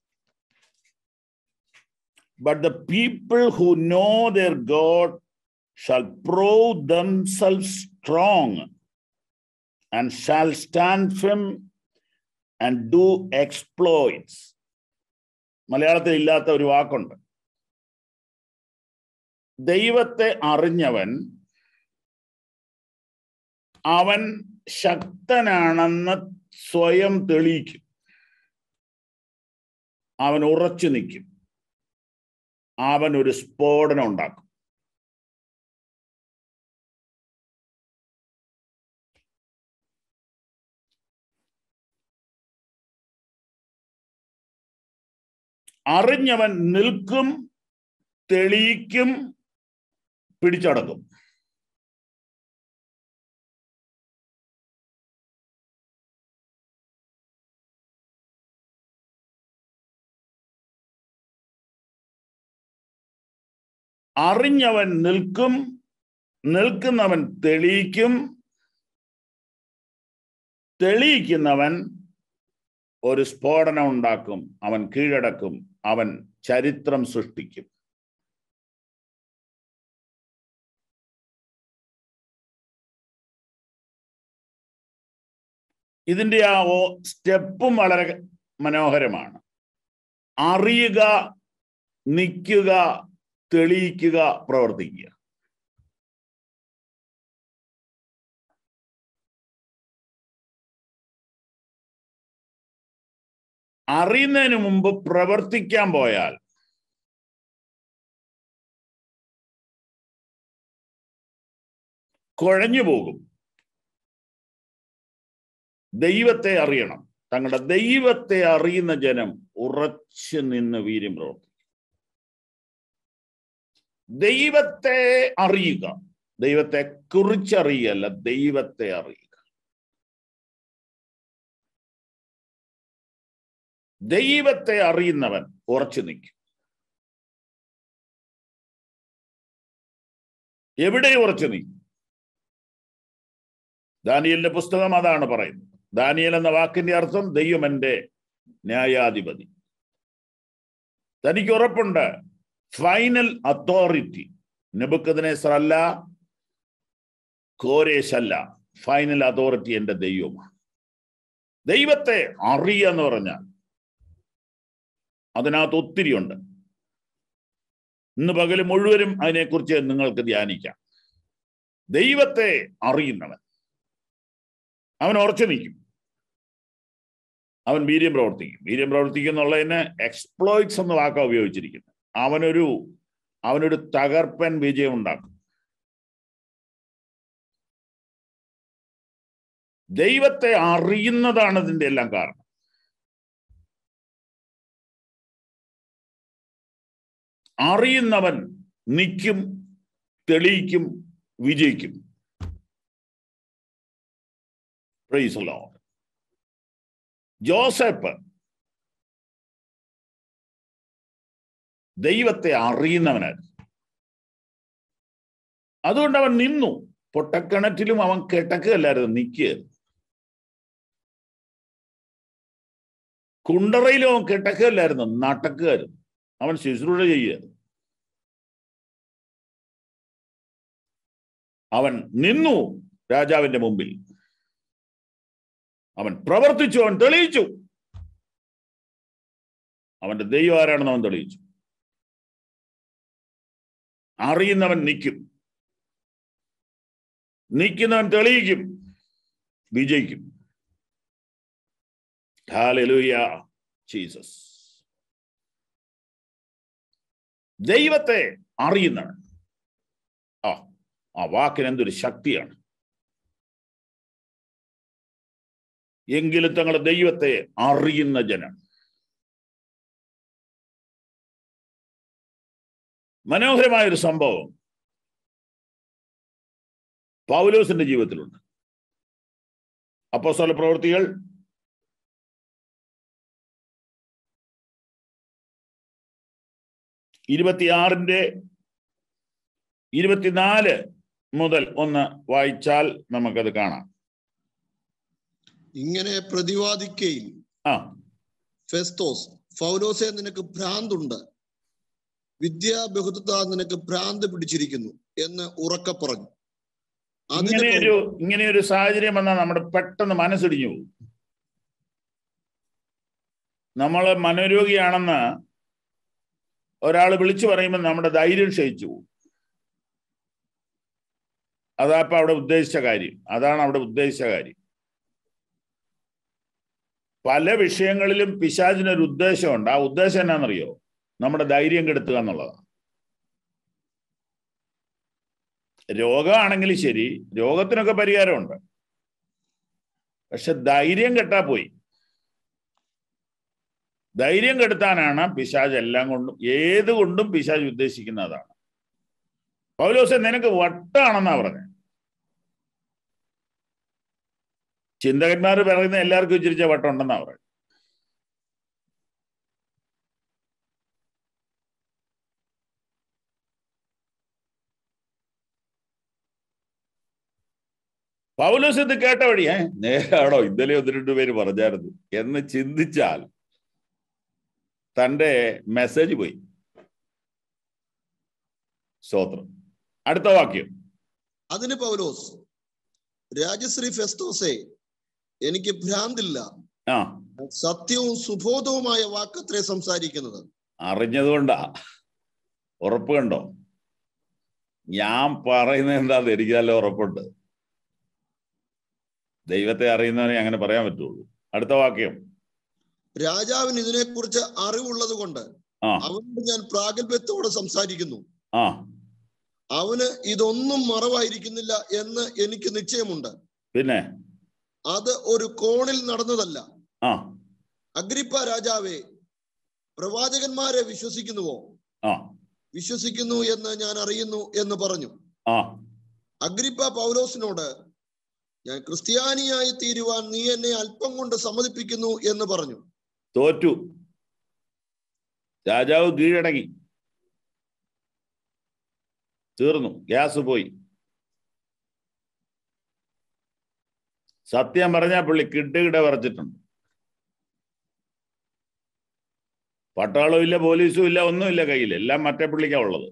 But the people who know their God shall prove themselves strong and shall stand firm and do exploits. മലയാളത്തിൽ ഇല്ലാത്ത ഒരു വാക്കുണ്ട് ദൈവത്തെ അറിഞ്ഞവൻ അവൻ ശക്തനാണെന്ന് സ്വയം തെളിയിക്കും അവൻ ഉറച്ചു നിൽക്കും അവൻ ഒരു സ്ഫോടനം ഉണ്ടാക്കും അറിഞ്ഞവൻ നിൽക്കും തെളിയിക്കും പിടിച്ചടക്കും അറിഞ്ഞവൻ നിൽക്കും നിൽക്കുന്നവൻ തെളിയിക്കും തെളിയിക്കുന്നവൻ ഒരു സ്ഫോടനം ഉണ്ടാക്കും അവൻ കീഴടക്കും അവൻ ചരിത്രം സൃഷ്ടിക്കും ഇതിന്റെ ആ ഓ- സ്റ്റെപ്പും വളരെ മനോഹരമാണ് അറിയുക നിൽക്കുക തെളിയിക്കുക പ്രവർത്തിക്കുക അറിയുന്നതിന് മുമ്പ് പ്രവർത്തിക്കാൻ പോയാൽ കുഴഞ്ഞു പോകും ദൈവത്തെ അറിയണം തങ്ങളുടെ ദൈവത്തെ അറിയുന്ന ജനം ഉറച്ചു നിന്ന് വീര്യം പ്രവർത്തിക്കും ദൈവത്തെ അറിയുക ദൈവത്തെ കുറിച്ചറിയല്ല ദൈവത്തെ അറിയുക ദൈവത്തെ അറിയുന്നവൻ ഉറച്ചു നിൽക്കും എവിടെ ഉറച്ചു നിൽക്കും ദാനിയലിന്റെ പുസ്തകം അതാണ് പറയുന്നത് ദാനിയൽ എന്ന വാക്കിന്റെ അർത്ഥം ദൈവം എന്റെ ന്യായാധിപതി തനിക്ക് ഉറപ്പുണ്ട് ഫൈനൽ അതോറിറ്റി നെബുക്കദിനേസർ അല്ല കോരേശ് അല്ല ഫൈനൽ അതോറിറ്റി എന്റെ ദൈവമാണ് ദൈവത്തെ അറിയുക എന്ന് പറഞ്ഞാൽ അതിനകത്ത് ഒത്തിരി ഉണ്ട് ഇന്ന് പകൽ മുഴുവനും അതിനെക്കുറിച്ച് നിങ്ങൾക്ക് ധ്യാനിക്കാം ദൈവത്തെ അറിയുന്നവൻ അവൻ ഉറച്ചു നിൽക്കും അവൻ വീര്യം പ്രവർത്തിക്കും വീര്യം പ്രവർത്തിക്കും എന്നുള്ളതിന് എക്സ്പ്ലോയിറ്റ്സ് എന്ന വാക്കാ ഉപയോഗിച്ചിരിക്കുന്നത് അവനൊരു അവനൊരു തകർപ്പൻ വിജയം ഉണ്ടാക്കും ദൈവത്തെ അറിയുന്നതാണ് ഇതിന്റെ എല്ലാം കാരണം അറിയുന്നവൻ നിൽക്കും തെളിയിക്കും വിജയിക്കും പ്രൈസ് ലോഡ് ജോസഫ് ദൈവത്തെ അറിയുന്നവനായിരുന്നു അതുകൊണ്ട് അവൻ നിന്നു പൊട്ടക്കിണറ്റിലും അവൻ കിടക്കുകയല്ലായിരുന്നു നിൽക്കുകയായിരുന്നു കുണ്ടറയിലും അവൻ കിടക്കുകയല്ലായിരുന്നു നടക്കുകയായിരുന്നു അവൻ ശുശ്രൂഷ ചെയ്യുകയായിരുന്നു അവൻ നിന്നു രാജാവിന്റെ മുമ്പിൽ അവൻ പ്രവർത്തിച്ചു അവൻ തെളിയിച്ചു അവന്റെ ദൈവം ആരാണെന്ന് അവൻ തെളിയിച്ചു അറിയുന്നവൻ നിൽക്കും നിൽക്കുന്നവൻ തെളിയിക്കും വിജയിക്കും ഹാലലൂയ ജീസസ് ദൈവത്തെ അറിയുന്നവൻ ആ ആ വാക്കിന് എന്തൊരു ശക്തിയാണ് എങ്കിലും തങ്ങളുടെ ദൈവത്തെ അറിയുന്ന ജനം മനോഹരമായ ഒരു സംഭവം പൗലോസിന്റെ ജീവിതത്തിലുണ്ട് അപ്പോസ്തല പ്രവൃത്തികൾ ഇരുപത്തിയാറിന്റെ ഇരുപത്തിനാല് മുതൽ ഒന്ന് വായിച്ചാൽ നമുക്കത് കാണാം ഇങ്ങനെ പ്രതിവാദിക്കയിൽ ആ ഫെസ്തോസ് ഫൗലോസെ നിനക്ക് ഭ്രാന്തുണ്ട് വിദ്യാബഹുത നിനക്ക് ഭ്രാന്ത് പിടിച്ചിരിക്കുന്നു എന്ന് ഉറക്കെ പറഞ്ഞു അതിന് ഇങ്ങനെ ഒരു ഇങ്ങനെ ഒരു സാഹചര്യം വന്നാൽ നമ്മുടെ പെട്ടെന്ന് മനസ്സിടിഞ്ഞു പോകും നമ്മള് മനോരോഗിയാണെന്ന് ഒരാൾ വിളിച്ചു പറയുമ്പോൾ നമ്മുടെ ധൈര്യം ക്ഷയിച്ചു പോകും അതാ ഇപ്പൊ അവിടെ ഉദ്ദേശിച്ച കാര്യം അതാണ് അവിടെ ഉദ്ദേശിച്ച കാര്യം പല വിഷയങ്ങളിലും പിശാചിനൊരു ഉദ്ദേശമുണ്ട് ആ ഉദ്ദേശം എന്നാണെന്നറിയോ നമ്മുടെ ധൈര്യം കെടുത്തുക എന്നുള്ളതാണ് രോഗമാണെങ്കിലും ശരി രോഗത്തിനൊക്കെ പരിഹാരമുണ്ട് പക്ഷെ ധൈര്യം കെട്ടാ പോയി ധൈര്യം കെടുത്താനാണ് പിശാജ് എല്ലാം കൊണ്ടും ഏത് കൊണ്ടും പിശാജ് ഉദ്ദേശിക്കുന്ന അതാണ് പൗലോസെ നിനക്ക് വട്ടാണെന്നാ പറഞ്ഞത് ചിന്തകന്മാർ പറയുന്ന എല്ലാവർക്കും ഇച്ചിരിച്ച വട്ടം ഉണ്ടെന്നാ പറയുന്നത് പൗലോസ് ഇത് കേട്ട വഴിയേ നേരാണോ ഇന്നലെ ഒന്ന് രണ്ടു പേര് പറഞ്ഞായിരുന്നു എന്ന് ചിന്തിച്ചാൽ തന്റെ മെസ്സേജ് പോയി സ്തോത്രം അടുത്ത വാക്യം അതിന് പൗലോസ് രാജശ്രീ ഫെസ്തോസെ എനിക്ക് ഭ്രാന്തില്ല ആ സത്യവും സുബോധവുമായ വാക്കത്രേ സംസാരിക്കുന്നത് അറിഞ്ഞതുകൊണ്ടാ ഉറപ്പ് കണ്ടോ ഞാൻ പറയുന്നത് എന്താന്ന് എനിക്ക് നല്ല ഉറപ്പുണ്ട് ദൈവത്തെ അറിയുന്നവനെ അങ്ങനെ പറയാൻ പറ്റുള്ളൂ അടുത്ത വാക്യം രാജാവിന് ഇതിനെക്കുറിച്ച് അറിവുള്ളത് കൊണ്ട് ആ അവനോട് ഞാൻ പ്രാഗൽഭ്യത്തോടെ സംസാരിക്കുന്നു ആ അവന് ഇതൊന്നും മറവായിരിക്കുന്നില്ല എന്ന് എനിക്ക് നിശ്ചയമുണ്ട് പിന്നെ അത് ഒരു കോണിൽ നടന്നതല്ല ആ അഗ്രിപ്പ രാജാവേ പ്രവാചകന്മാരെ വിശ്വസിക്കുന്നുവോ ആ വിശ്വസിക്കുന്നു എന്ന് ഞാൻ അറിയുന്നു എന്ന് പറഞ്ഞു ആ അഗ്രിപ്പ പൗലോസിനോട് ഞാൻ ക്രിസ്ത്യാനിയായി തീരുവാൻ നീ എന്നെ അല്പം കൊണ്ട് സമ്മതിപ്പിക്കുന്നു എന്ന് പറഞ്ഞു തോറ്റു രാജാവ് കീഴടങ്ങി തീർന്നു ഗ്യാസ് പോയി സത്യം പറഞ്ഞാൽ പുള്ളി കിട്ടുകിട വരച്ചിട്ടുണ്ട് പട്ടാളവും ഇല്ല പോലീസും ഇല്ല ഒന്നുമില്ല കയ്യിൽ എല്ലാം മറ്റേ പുള്ളിക്കാ ഉള്ളത്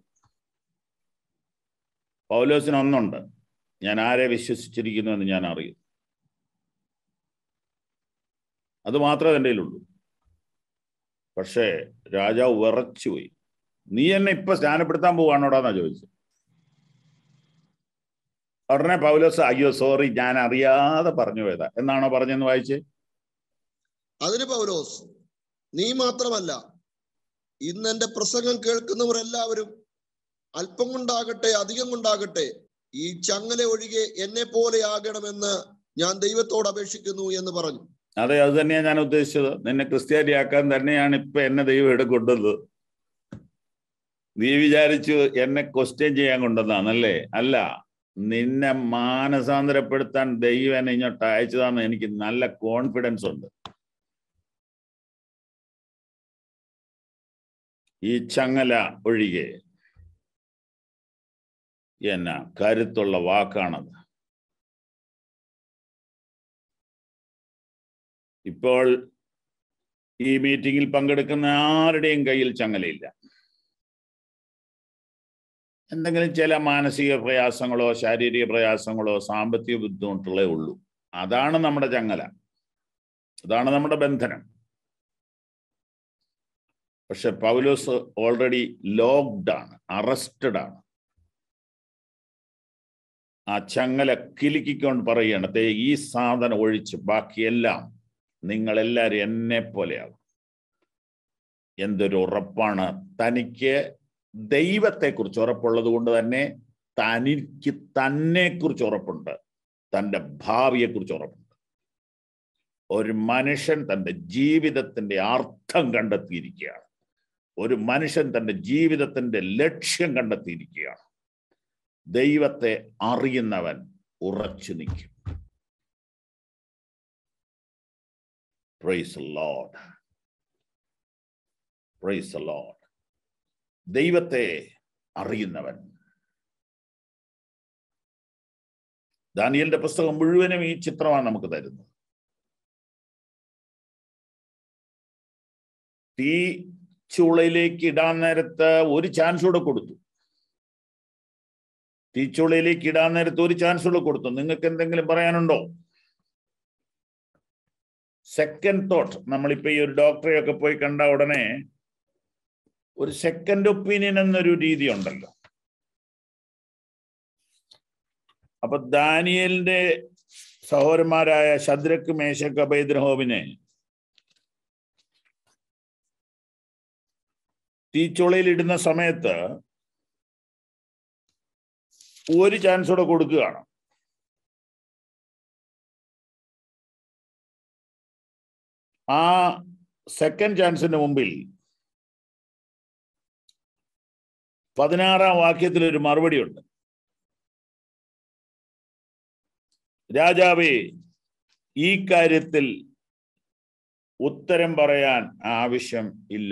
പൗലോസിന് ഒന്നുണ്ട് ഞാൻ ആരെ വിശ്വസിച്ചിരിക്കുന്നു എന്ന് ഞാൻ അറിയും അത് മാത്രമേ എൻ്റെ കയ്യിലുള്ളൂ പക്ഷേ രാജാവ് വിറച്ചുപോയി നീ എന്നെ ഇപ്പൊ സ്നാനപ്പെടുത്താൻ പോവാണോടാന്നാ ചോദിച്ചത് ഉടനെ പൗലോസ് അയ്യോ സോറി ഞാൻ അറിയാതെ പറഞ്ഞു പോയതാ എന്നാണോ പറഞ്ഞെന്ന് വായിച്ച് അതിന് പൗലോസ് നീ മാത്രമല്ല ഇന്ന് എന്റെ പ്രസംഗം കേൾക്കുന്നവർ എല്ലാവരും അല്പം കൊണ്ടാകട്ടെ അധികം കൊണ്ടാകട്ടെ ഈ ചങ്ങല ഒഴികെ എന്നെ പോലെ ആകണമെന്ന് ഞാൻ ദൈവത്തോട് അപേക്ഷിക്കുന്നു എന്ന് പറഞ്ഞു അതെ അത് തന്നെയാണ് ഞാൻ ഉദ്ദേശിച്ചത് നിന്നെ ക്രിസ്ത്യാനിയാക്കാൻ തന്നെയാണ് ഇപ്പൊ എന്നെ ദൈവം ഇവിടെ കൊണ്ടുവന്നത് നീ വിചാരിച്ചു എന്നെ ക്വസ്റ്റ്യൻ ചെയ്യാൻ കൊണ്ടുവന്നാന്നല്ലേ അല്ല നിന്നെ മാനസാന്തരപ്പെടുത്താൻ ദൈവം എന്നെ ഇങ്ങോട്ട് അയച്ചതാന്ന് എനിക്ക് നല്ല കോൺഫിഡൻസ് ഉണ്ട് ഈ ചങ്ങല ഒഴികെ എന്നാ കരുത്തുള്ള വാക്കാണത് ഇപ്പോൾ ഈ മീറ്റിംഗിൽ പങ്കെടുക്കുന്ന ആരുടെയും കയ്യിൽ ചങ്ങലയില്ല എന്തെങ്കിലും ചില മാനസിക പ്രയാസങ്ങളോ ശാരീരിക പ്രയാസങ്ങളോ സാമ്പത്തിക ബുദ്ധിമുട്ടുകളേ ഉള്ളൂ അതാണ് നമ്മുടെ ചങ്ങല അതാണ് നമ്മുടെ ബന്ധനം പക്ഷെ പൗലോസ് ഓൾറെഡി ലോക്ക്ഡ് ആണ് അറസ്റ്റഡ് ആണ് ആ ചങ്ങല കിലുക്കിക്കൊണ്ട് പറയുകയാണ് "ദേ ഈ സാധനം ഒഴിച്ച് ബാക്കിയെല്ലാം നിങ്ങളെല്ലാവരും എന്നെ പോലെയാകും എന്തൊരു ഉറപ്പാണ് തനിക്ക് ദൈവത്തെക്കുറിച്ച് ഉറപ്പുള്ളത് കൊണ്ട് തന്നെ തനിക്ക് തന്നെ കുറിച്ച് ഉറപ്പുണ്ട് തൻ്റെ ഭാവിയെക്കുറിച്ച് ഉറപ്പുണ്ട് ഒരു മനുഷ്യൻ തൻ്റെ ജീവിതത്തിന്റെ അർത്ഥം കണ്ടെത്തിയിരിക്കുകയാണ് ഒരു മനുഷ്യൻ തൻ്റെ ജീവിതത്തിന്റെ ലക്ഷ്യം കണ്ടെത്തിയിരിക്കുകയാണ് ദൈവത്തെ അറിയുന്നവൻ ഉറച്ചു നിൽക്കും പ്രൈസ് ലോഡ് പ്രൈസ് ലോഡ് ദൈവത്തെ അറിയുന്നവൻ ദാനിയലിന്റെ പുസ്തകം മുഴുവനും ഈ ചിത്രമാണ് നമുക്ക് തരുന്നത് തീ ചൂളയിലേക്ക് ഇടാൻ നേരത്ത് ഒരു ചാൻസ് കൂടെ കൊടുത്തു തീച്ചുളയിലേക്ക് ഇടാൻ നേരത്ത് ഒരു ചാൻസ് കൂടെ കൊടുത്തു നിങ്ങൾക്ക് എന്തെങ്കിലും പറയാനുണ്ടോ സെക്കൻഡ് തോട്ട് നമ്മളിപ്പോ ഈ ഒരു ഡോക്ടറെ ഒക്കെ പോയി കണ്ട ഉടനെ ഒരു സെക്കൻഡ് ഒപ്പീനിയൻ എന്നൊരു രീതി ഉണ്ടല്ലോ അപ്പൊ ദാനിയലിന്റെ സഹോദരന്മാരായ ശദ്രക്ക് മേശക്ക് അഭൈദ്രഹോബിനെ തീച്ചുളയിൽ ഇടുന്ന സമയത്ത് ഒരു ചാൻസ് കൂടെ കൊടുക്കുകയാണ് ആ സെക്കൻഡ് ചാൻസിന് മുമ്പിൽ പതിനാറാം വാക്യത്തിൽ ഒരു മറുപടി ഉണ്ട് രാജാവേ ഈ കാര്യത്തിൽ ഉത്തരം പറയാൻ ആവശ്യം ഇല്ല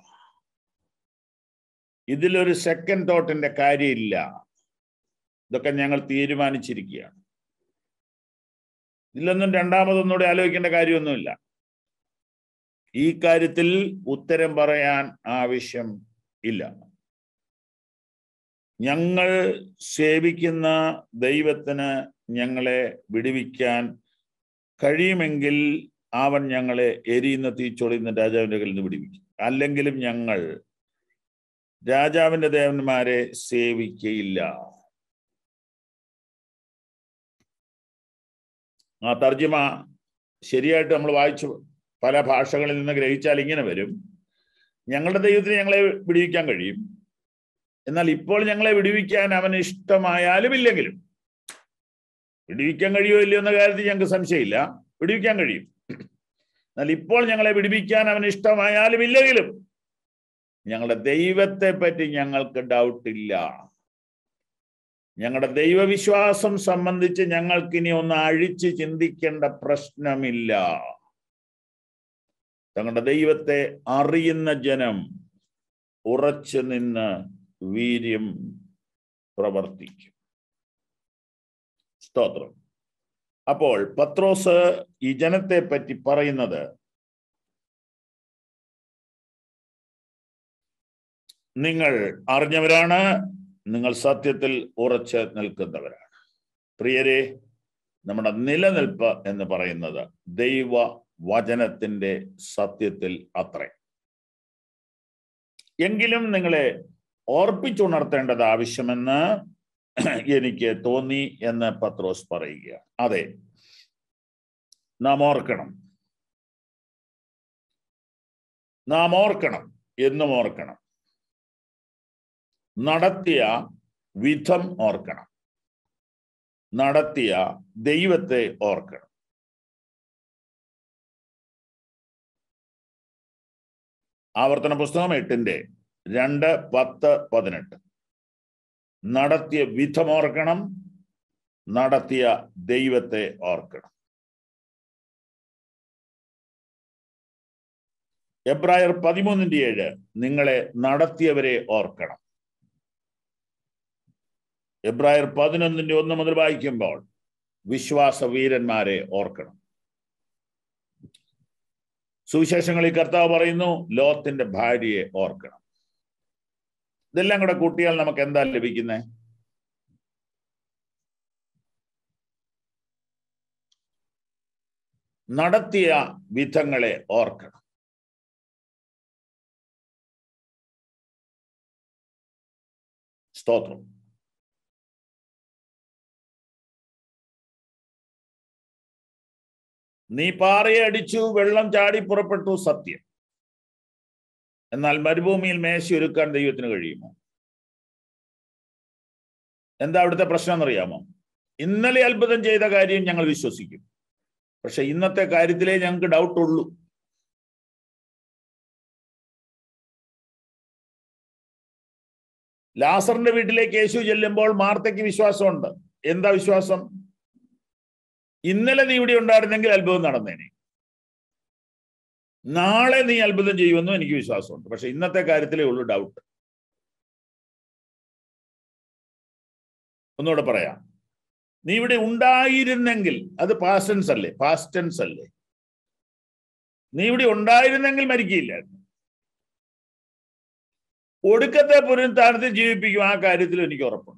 ഇതിലൊരു സെക്കൻഡ് തോട്ടിന്റെ കാര്യമില്ല ഇതൊക്കെ ഞങ്ങൾ തീരുമാനിച്ചിരിക്കുകയാണ് ഇതിലൊന്നും രണ്ടാമതൊന്നുകൂടെ ആലോചിക്കേണ്ട കാര്യമൊന്നുമില്ല ഈ കാര്യത്തിൽ ഉത്തരം പറയാൻ ആവശ്യം ഇല്ല ഞങ്ങൾ സേവിക്കുന്ന ദൈവത്തിന് ഞങ്ങളെ വിടുവിക്കാൻ കഴിയുമെങ്കിൽ അവൻ ഞങ്ങളെ എരിയുന്ന തീച്ചൊളിയുന്ന രാജാവിന്റെ കയ്യിൽ നിന്ന് വിടുവിക്കും അല്ലെങ്കിലും ഞങ്ങൾ രാജാവിന്റെ ദേവന്മാരെ സേവിക്കയില്ല ആ തർജിമ ശരിയായിട്ട് നമ്മൾ വായിച്ചു പല ഭാഷകളിൽ നിന്ന് ഗ്രഹിച്ചാൽ ഇങ്ങനെ വരും ഞങ്ങളുടെ ദൈവത്തിന് ഞങ്ങളെ വിടുവിക്കാൻ കഴിയും എന്നാൽ ഇപ്പോൾ ഞങ്ങളെ വിടുവിക്കാൻ അവന് ഇഷ്ടമായാലും ഇല്ലെങ്കിലും വിടുവിക്കാൻ കഴിയുമോ ഇല്ലയോ എന്ന കാര്യത്തിൽ ഞങ്ങൾക്ക് സംശയമില്ല വിടുവിക്കാൻ കഴിയും എന്നാൽ ഇപ്പോൾ ഞങ്ങളെ വിടുവിക്കാൻ അവന് ഇഷ്ടമായാലും ഇല്ലെങ്കിലും ഞങ്ങളുടെ ദൈവത്തെ പറ്റി ഞങ്ങൾക്ക് ഡൗട്ടില്ല ഞങ്ങളുടെ ദൈവവിശ്വാസം സംബന്ധിച്ച് ഞങ്ങൾക്കിനി ഒന്ന് അഴിച്ച് ചിന്തിക്കേണ്ട പ്രശ്നമില്ല തങ്ങളുടെ ദൈവത്തെ അറിയുന്ന ജനം ഉറച്ചു നിന്ന് വീര്യം പ്രവർത്തിക്കും സ്തോത്രം അപ്പോൾ പത്രോസ് ഈ ജനത്തെ പറ്റി പറയുന്നത് നിങ്ങൾ അറിഞ്ഞവരാണ് നിങ്ങൾ സത്യത്തിൽ ഉറച്ച് നിൽക്കുന്നവരാണ് പ്രിയരെ നമ്മുടെ നിലനിൽപ്പ് എന്ന് പറയുന്നത് ദൈവ വചനത്തിന്റെ സത്യത്തിൽ അത്രേ എങ്കിലും നിങ്ങളെ ഓർപ്പിച്ചുണർത്തേണ്ടത് ആവശ്യമെന്ന് എനിക്ക് തോന്നി എന്ന് പത്രോസ് പറയുക അതെ നാം ഓർക്കണം നാം ഓർക്കണം എന്നും ഓർക്കണം നടത്തിയ വിധം ഓർക്കണം നടത്തിയ ദൈവത്തെ ഓർക്കണം ആവർത്തന പുസ്തകം എട്ടിന്റെ രണ്ട് പത്ത് പതിനെട്ട് നടത്തിയ വിധം ഓർക്കണം നടത്തിയ ദൈവത്തെ ഓർക്കണം എബ്രായർ പതിമൂന്നിന്റെ ഏഴ് നിങ്ങളെ നടത്തിയവരെ ഓർക്കണം എബ്രായർ പതിനൊന്നിന്റെ ഒന്ന് മുതൽ വായിക്കുമ്പോൾ വിശ്വാസ വീരന്മാരെ ഓർക്കണം സുവിശേഷങ്ങളിൽ കർത്താവ് പറയുന്നു ലോത്തിന്റെ ഭാര്യയെ ഓർക്കണം ഇതെല്ലാം കൂടെ കൂട്ടിയാൽ നമുക്ക് എന്താ ലഭിക്കുന്നത് നടത്തിയ വിധങ്ങളെ ഓർക്കണം സ്തോത്രം നീ പാറയെ അടിച്ചു വെള്ളം ചാടി പുറപ്പെട്ടു സത്യം എന്നാൽ മരുഭൂമിയിൽ മേശ ഒരുക്കാൻ ദൈവത്തിന് കഴിയുമോ എന്താ അവിടുത്തെ പ്രശ്നം എന്നറിയാമോ ഇന്നലെ അത്ഭുതം ചെയ്ത കാര്യം ഞങ്ങൾ വിശ്വസിക്കും പക്ഷെ ഇന്നത്തെ കാര്യത്തിലേ ഞങ്ങൾക്ക് ഡൗട്ട് ഉള്ളൂ ലാസറിന്റെ വീട്ടിലേക്ക് യേശു ചെല്ലുമ്പോൾ മാർത്തയ്ക്ക് വിശ്വാസമുണ്ട് എന്താ വിശ്വാസം ഇന്നലെ നീ ഇവിടെ ഉണ്ടായിരുന്നെങ്കിൽ അത്ഭുതം നടന്നേനെ നാളെ നീ അത്ഭുതം ചെയ്യുമെന്നും എനിക്ക് വിശ്വാസമുണ്ട് പക്ഷെ ഇന്നത്തെ കാര്യത്തിലേ ഉള്ളൂ ഡൗട്ട് ഒന്നുകൂടെ പറയാം നീ ഇവിടെ ഉണ്ടായിരുന്നെങ്കിൽ അത് പാസ്റ്റൻസ് അല്ലേ പാസ്റ്റൻസ് അല്ലേ നീ ഇവിടെ ഉണ്ടായിരുന്നെങ്കിൽ മരിക്കില്ലായിരുന്നു ഒടുക്കത്തെ പുനരുത്ഥാനത്തിൽ ജീവിപ്പിക്കും ആ കാര്യത്തിൽ എനിക്ക് ഉറപ്പുണ്ട്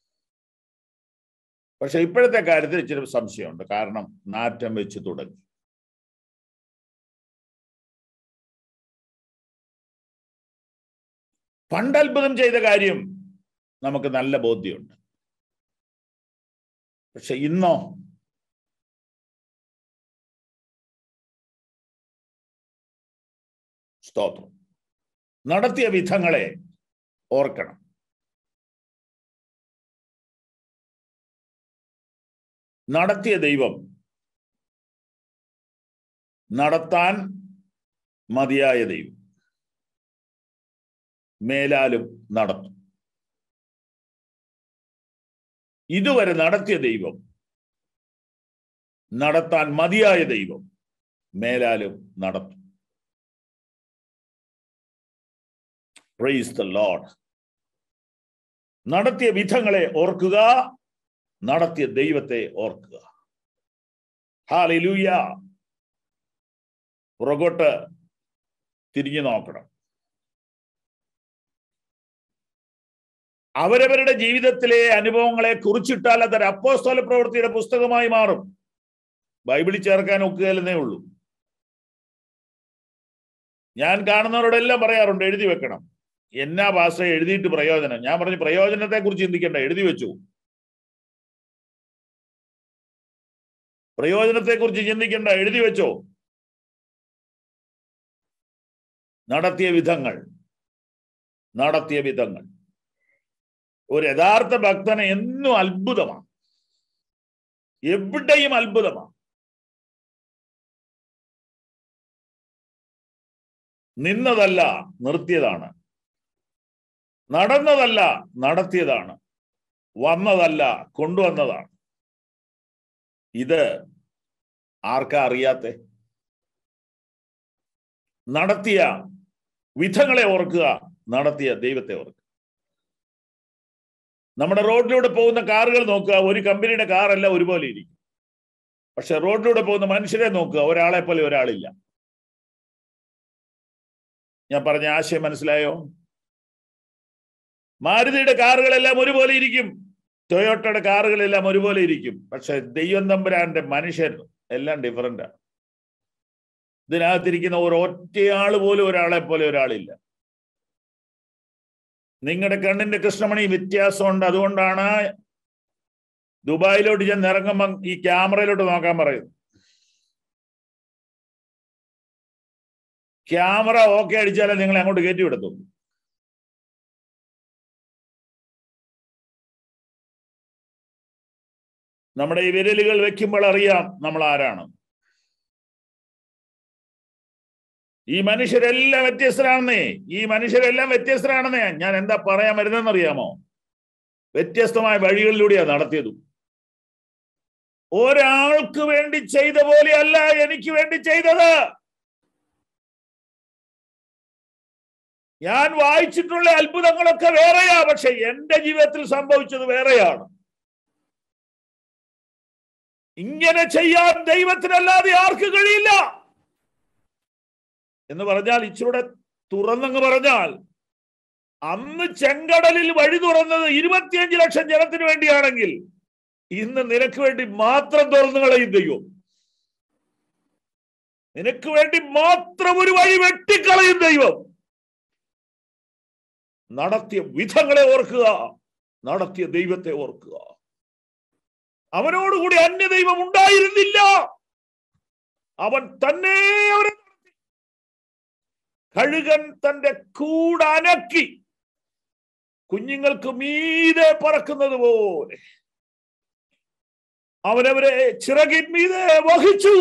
പക്ഷെ ഇപ്പോഴത്തെ കാര്യത്തിൽ ഇച്ചിരി സംശയമുണ്ട് കാരണം നാറ്റം വെച്ച് തുടങ്ങി പണ്ട് അത്ഭുതം ചെയ്ത കാര്യം നമുക്ക് നല്ല ബോധ്യമുണ്ട് പക്ഷെ ഇന്നോ സ്തോത്രം നടത്തിയ വിധങ്ങളെ ഓർക്കണം നടത്തിയ ദൈവം നടത്താൻ മതിയായ ദൈവം മേലാലും നടത്തും ഇതുവരെ നടത്തിയ ദൈവം നടത്താൻ മതിയായ ദൈവം മേലാലും നടത്തും പ്രൈസ് ദ ലോഡ് നടത്തിയ വിധങ്ങളെ ഓർക്കുക നടത്തിയ ദൈവത്തെ ഓർക്കുക ഹാലൂയ പുറകോട്ട് തിരിഞ്ഞു നോക്കണം അവരവരുടെ ജീവിതത്തിലെ അനുഭവങ്ങളെ കുറിച്ചിട്ടാൽ അതൊരു അപ്പോസ്തല പ്രവൃത്തിയുടെ പുസ്തകമായി മാറും ബൈബിളിൽ ചേർക്കാൻ ഒക്കുകയല്ലെന്നേ ഉള്ളൂ ഞാൻ കാണുന്നവരോടെല്ലാം പറയാറുണ്ട് എഴുതി വെക്കണം എന്നാ ഭാഷ എഴുതിയിട്ട് പ്രയോജനം ഞാൻ പറഞ്ഞു പ്രയോജനത്തെ കുറിച്ച് ചിന്തിക്കണ്ട എഴുതി വെച്ചു പ്രയോജനത്തെ കുറിച്ച് ചിന്തിക്കണ്ട എഴുതി വെച്ചോ നടത്തിയ വിധങ്ങൾ നടത്തിയ വിധങ്ങൾ ഒരു യഥാർത്ഥ ഭക്തന് എന്നും അത്ഭുതമാണ് എവിടെയും അത്ഭുതമാണ് നിന്നതല്ല നിർത്തിയതാണ് നടന്നതല്ല നടത്തിയതാണ് വന്നതല്ല കൊണ്ടുവന്നതാണ് ഇത് ആർക്കാ അറിയാത്തെ നടത്തിയ വിധങ്ങളെ ഓർക്കുക നടത്തിയ ദൈവത്തെ ഓർക്കുക നമ്മുടെ റോഡിലൂടെ പോകുന്ന കാറുകൾ നോക്കുക ഒരു കമ്പനിയുടെ കാറല്ല ഒരുപോലെ ഇരിക്കും പക്ഷെ റോഡിലൂടെ പോകുന്ന മനുഷ്യരെ നോക്കുക ഒരാളെ പോലെ ഒരാളില്ല ഞാൻ പറഞ്ഞ ആശയം മനസ്സിലായോ മാരുതിയുടെ കാറുകളെല്ലാം ഒരുപോലെ ഇരിക്കും ടൊയോട്ടയുടെ കാറുകളെല്ലാം ഒരുപോലെ ഇരിക്കും പക്ഷെ ദൈവം തമ്പുരാന്റെ മനുഷ്യർ എല്ലാം ഡിഫറൻ്റാണ് ഇതിനകത്തിരിക്കുന്ന ഒരു ഒറ്റയാൾ പോലും ഒരാളെ പോലെ ഒരാളില്ല നിങ്ങളുടെ കണ്ണിന്റെ കൃഷ്ണമണി വ്യത്യാസമുണ്ട് അതുകൊണ്ടാണ് ദുബായിലോട്ട് ചെന്ന് ഇറങ്ങുമ്പം ഈ ക്യാമറയിലോട്ട് നോക്കാൻ പറയുന്നു ക്യാമറ ഓക്കെ അടിച്ചാലേ നിങ്ങൾ അങ്ങോട്ട് കയറ്റി വിടത്തുള്ളൂ നമ്മുടെ ഈ വിരലുകൾ വെക്കുമ്പോൾ അറിയാം നമ്മൾ ആരാണ് ഈ മനുഷ്യരെല്ലാം വ്യത്യസ്തരാണെന്നേ ഈ മനുഷ്യരെല്ലാം വ്യത്യസ്തരാണെന്നേ ഞാൻ എന്താ പറയാൻ വരുന്നതെന്നറിയാമോ വ്യത്യസ്തമായ വഴികളിലൂടെയാ നടത്തിയതും ഒരാൾക്ക് വേണ്ടി ചെയ്ത പോലെയല്ല എനിക്ക് വേണ്ടി ചെയ്തത് ഞാൻ വായിച്ചിട്ടുള്ള അത്ഭുതങ്ങളൊക്കെ വേറെയാ പക്ഷെ എന്റെ ജീവിതത്തിൽ സംഭവിച്ചത് വേറെയാണ് ഇങ്ങനെ ചെയ്യാൻ ദൈവത്തിനല്ലാതെ ആർക്ക് കഴിയില്ല എന്ന് പറഞ്ഞാൽ ഇച്ചിരൂടെ തുറന്നങ്ങ് പറഞ്ഞാൽ അന്ന് ചെങ്കടലിൽ വഴി തുറന്നത് ഇരുപത്തിയഞ്ച് ലക്ഷം ജനത്തിന് വേണ്ടിയാണെങ്കിൽ ഇന്ന് നിനക്ക് വേണ്ടി മാത്രം തുറന്നു കളയും ദൈവം നിനക്ക് വേണ്ടി മാത്രം ഒരു വഴി വെട്ടിക്കളയും ദൈവം നടത്തിയ വിധങ്ങളെ ഓർക്കുക നടത്തിയ ദൈവത്തെ ഓർക്കുക അവനോടുകൂടി അന്യ ദൈവം ഉണ്ടായിരുന്നില്ല അവൻ തന്നെ അവരെ നടത്തി കഴുകൻ തന്റെ കൂടനക്കി കുഞ്ഞുങ്ങൾക്ക് മീതെ പറക്കുന്നത് പോലെ അവനവരെ ചിറകിൻ മീതെ വഹിച്ചു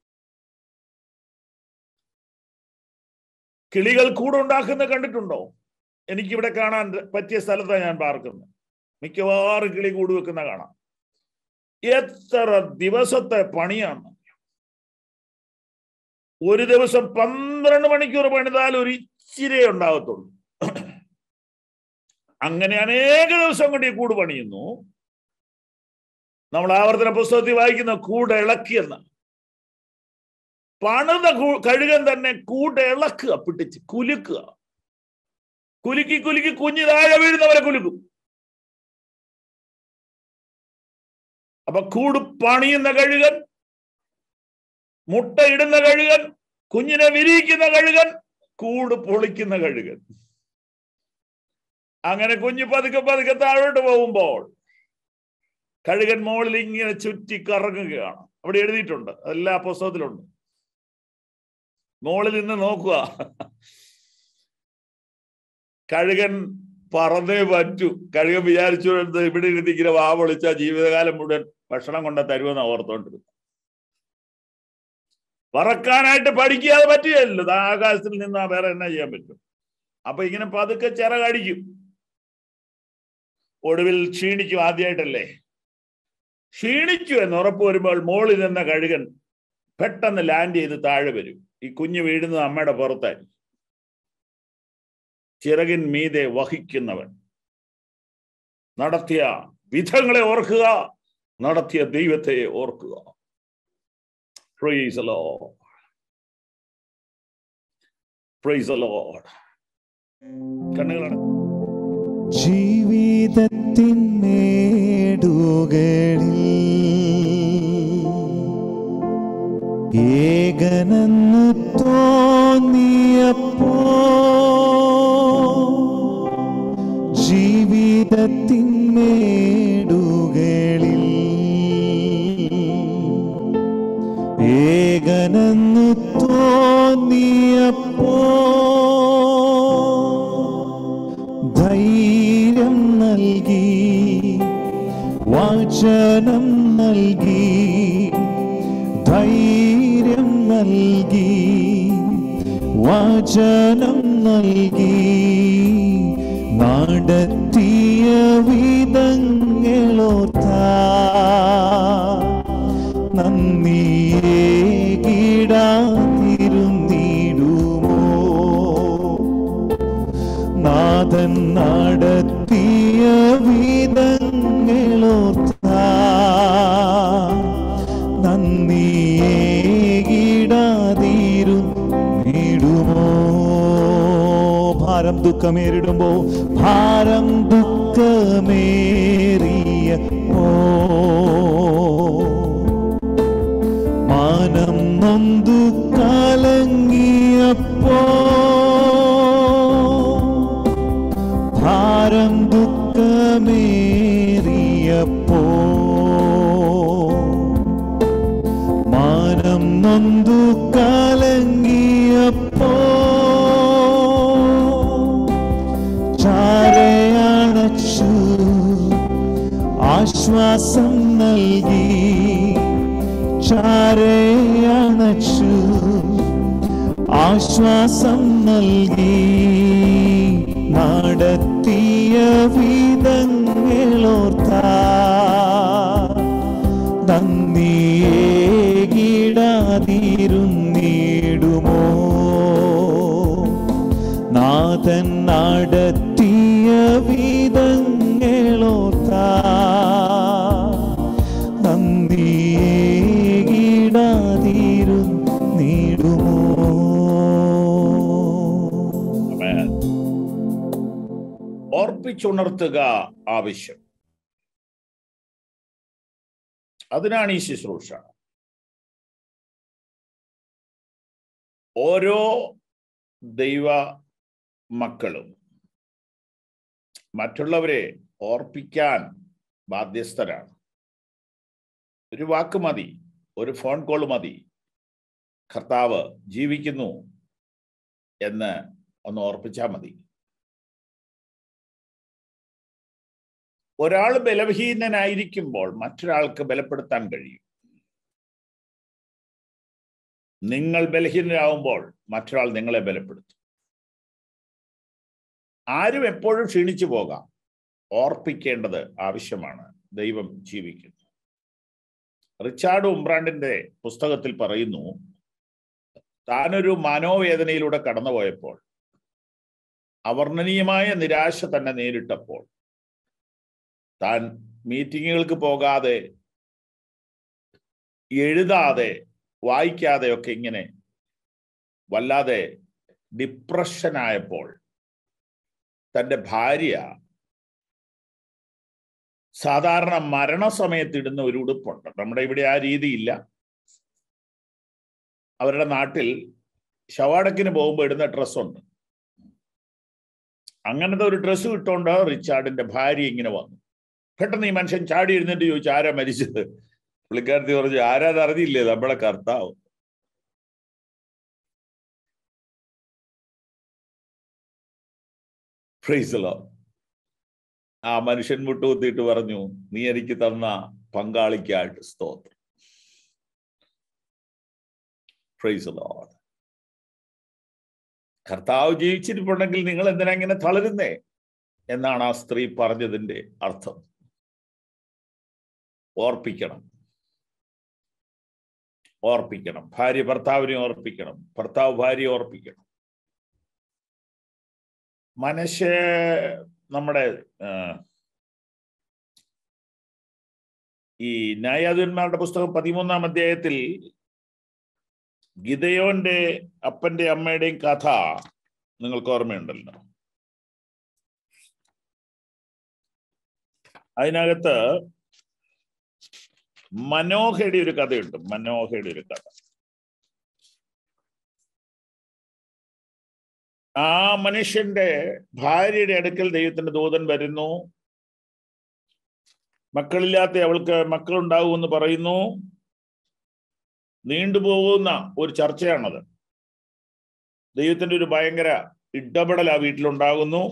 കിളികൾ കൂടുണ്ടാക്കുന്ന കണ്ടിട്ടുണ്ടോ എനിക്കിവിടെ കാണാൻ പറ്റിയ സ്ഥലത്താണ് ഞാൻ പാർക്കുന്നത് മിക്കവാറും കിളി കൂട് വെക്കുന്ന കാണാം എത്ര ദിവസത്തെ പണിയാണ് ഒരു ദിവസം പന്ത്രണ്ട് മണിക്കൂർ പണിതാൽ ഒരു ഇച്ചിരേ ഉണ്ടാകത്തുള്ളൂ അങ്ങനെ അനേക ദിവസം കൊണ്ട് ഈ കൂട് പണിയുന്നു നമ്മൾ ആവർത്തന പുസ്തകത്തിൽ വായിക്കുന്ന കൂട് ഇളക്കിയെന്ന പണിത കഴുകൻ തന്നെ കൂട് ഇളക്കുക പിടിച്ച് കുലുക്കുക കുലുക്കി കുലുക്കി കുഞ്ഞു താഴെ വീഴുന്നവരെ കുലുക്കും അപ്പൊ കൂട് പണിയുന്ന കഴുകൻ മുട്ട ഇടുന്ന കഴുകൻ കുഞ്ഞിനെ വിരിയിക്കുന്ന കഴുകൻ കൂട് പൊളിക്കുന്ന കഴുകൻ അങ്ങനെ കുഞ്ഞു പതുക്കെ പതുക്കെ താഴോട്ട് പോകുമ്പോൾ കഴുകൻ മുകളിൽ ഇങ്ങനെ ചുറ്റി കറങ്ങുകയാണ് അവിടെ എഴുതിയിട്ടുണ്ട് എല്ലാ പുസ്തകത്തിലുണ്ട് മുകളിൽ നിന്ന് നോക്കുക കഴുകൻ പറന്നേ പറ്റൂ കഴുകൻ വിചാരിച്ചു ഇവിടെ ഇരുന്നിങ്ങനെ വാ വിളിച്ച ജീവിതകാലം മുഴുവൻ ഭക്ഷണം കൊണ്ട തരുമെന്ന് ഓർത്തോണ്ടിരുന്നു പറക്കാനായിട്ട് പഠിക്കാതെ പറ്റുകയല്ലോ ദാ ആകാശത്തിൽ നിന്ന് വേറെ എന്നാ ചെയ്യാൻ പറ്റും അപ്പൊ ഇങ്ങനെ പതുക്കെ ചിറകടിക്കും ഒടുവിൽ ക്ഷീണിക്കും ആദ്യമായിട്ടല്ലേ ക്ഷീണിച്ചു എന്ന് ഉറപ്പ് വരുമ്പോൾ മോളിൽ നിന്ന കഴുകൻ പെട്ടെന്ന് ലാൻഡ് ചെയ്ത് താഴെ വരും ഈ കുഞ്ഞ് വീഴുന്നത് അമ്മയുടെ പുറത്തായിരിക്കും ചിറകിൻ മീതെ വഹിക്കുന്നവൻ നടത്തിയ വിധങ്ങളെ ഓർക്കുക നടത്തിയ ദൈവത്തെ ഓർക്കുക Praise the Lord. Praise the Lord. കണ്ണുകളാണ് ജീവിതത്തിൻ മേടുകളിൽ ഏകനെന്ന് തോന്നിയപ്പോ ജീവിതത്തിൻ മേടുകളിൽ ഏകനെന്ന് തോന്നിയപ്പോ ധൈര്യം നൽകി വചനം നൽകി ധൈര്യം നൽകി വചനം നൽകി നടത്തിയ വിധങ്ങളോത്ത നന്ദിയേ കിടാതിരുന്നിടുമോ നാഥൻ നടത്തിയ വിധങ്ങളോർത്ത നന്ദിയേകിടാതീരും നീടുമോ ഭാരം ദുഃഖമേറിടുമ്പോ ഭാരം ദുഃഖമേറിയ ഓ മാനം നൊന്തു കലങ്ങിയപ്പോ ഭാരം ദുഃഖമേറിയപ്പോ മാനം നൊന്തു കലങ്ങിയപ്പോ ചാരയണച്ചു ആശ്വാസം നൽകി ചാരയണച്ചു ആശ്വാസം നൽകി നടത്തിയ വിധങ്ങളോർത്ത നന്ദിയേകിടാതിരുന്നിടുമോ നാഥൻ നടത്തിയ വിധങ്ങളോർത്ത നന്ദിയേകിടാതിരുന്നിടുമോ Amen. ഓർപ്പിച്ചുണർത്തുക ആവശ്യം അതിനാണ് ഈ ശുശ്രൂഷ ഓരോ ദൈവ മക്കളും മറ്റുള്ളവരെ ഓർപ്പിക്കാൻ ബാധ്യസ്ഥരാണ് ഒരു വാക്ക് മതി ഒരു ഫോൺ കോൾ മതി കർത്താവ് ജീവിക്കുന്നു എന്ന് ഒന്ന് ഓർപ്പിച്ചാൽ മതി ഒരാൾ ബലഹീനനായിരിക്കുമ്പോൾ മറ്റൊരാൾക്ക് ബലപ്പെടുത്താൻ കഴിയും നിങ്ങൾ ബലഹീനരാകുമ്പോൾ മറ്റൊരാൾ നിങ്ങളെ ബലപ്പെടുത്തും ആരും എപ്പോഴും ക്ഷീണിച്ചു പോകാം ഓർപ്പിക്കേണ്ടത് ആവശ്യമാണ് ദൈവം ജീവിക്കുന്നു റിച്ചാർഡ് ഉംബ്രാണ്ടിന്റെ പുസ്തകത്തിൽ പറയുന്നു താനൊരു മനോവേദനയിലൂടെ കടന്നുപോയപ്പോൾ അവർണ്ണനീയമായ നിരാശ തന്നെ നേരിട്ടപ്പോൾ താൻ മീറ്റിങ്ങുകൾക്ക് പോകാതെ എഴുതാതെ വായിക്കാതെ ഒക്കെ ഇങ്ങനെ വല്ലാതെ ഡിപ്രഷനായപ്പോൾ തൻ്റെ ഭാര്യ സാധാരണ മരണസമയത്ത് ഇടുന്ന ഒരു ഉടുപ്പുണ്ട് നമ്മുടെ ഇവിടെ ആ രീതിയില്ല അവരുടെ നാട്ടിൽ ശവാടക്കിന് പോകുമ്പോൾ ഇടുന്ന ഡ്രസ്സുണ്ട് അങ്ങനത്തെ ഒരു ഡ്രസ്സ് ഇട്ടുകൊണ്ട് റിച്ചാർഡിന്റെ ഭാര്യ ഇങ്ങനെ വന്നു പെട്ടെന്ന് ഈ മനുഷ്യൻ ചാടി ഇരുന്നിട്ട് ചോദിച്ചു ആരാ മരിച്ചത് പുള്ളിക്കാരത്തി പറഞ്ഞു ആരാന്ന് അറിഞ്ഞില്ലേ നമ്മളെ കർത്താവ് ഫ്രൈസലോ ആ മനുഷ്യൻ മുട്ടുകുത്തിയിട്ട് പറഞ്ഞു നീ എനിക്ക് തന്ന പങ്കാളിക്കായിട്ട് സ്തോത്രം പ്രൈസ് ലോഡ് കർത്താവ് ജീവിച്ചിരിപ്പുണ്ടെങ്കിൽ നിങ്ങൾ എന്തിനാ ഇങ്ങനെ തളരുന്നേ എന്നാണ് ആ സ്ത്രീ പറഞ്ഞതിന്റെ അർത്ഥം ഓർപ്പിക്കണം ഓർപ്പിക്കണം ഭാര്യ ഭർത്താവിനെ ഓർപ്പിക്കണം ഭർത്താവ് ഭാര്യയെ ഓർപ്പിക്കണം മനുഷ്യ നമ്മുടെ ആ, ഈ ന്യായാധിപന്മാരുടെ പുസ്തകം പതിമൂന്നാം അധ്യായത്തിൽ ഗിതയോന്റെ അപ്പന്റെ അമ്മയുടെയും കഥ നിങ്ങൾക്ക് ഓർമ്മയുണ്ടല്ലോ അതിനകത്ത് മനോഹയുടെ ഒരു കഥയുണ്ട് മനോഹയുടെ ഒരു കഥ ആ മനുഷ്യന്റെ ഭാര്യയുടെ അടുക്കൽ ദൈവത്തിന്റെ ദൂതൻ വരുന്നു മക്കളില്ലാത്ത അവൾക്ക് മക്കളുണ്ടാകുമെന്ന് പറയുന്നു നീണ്ടുപോകുന്ന ഒരു ചർച്ചയാണത് ദൈവത്തിന്റെ ഒരു ഭയങ്കര ഇടപെടൽ ആ വീട്ടിലുണ്ടാകുന്നു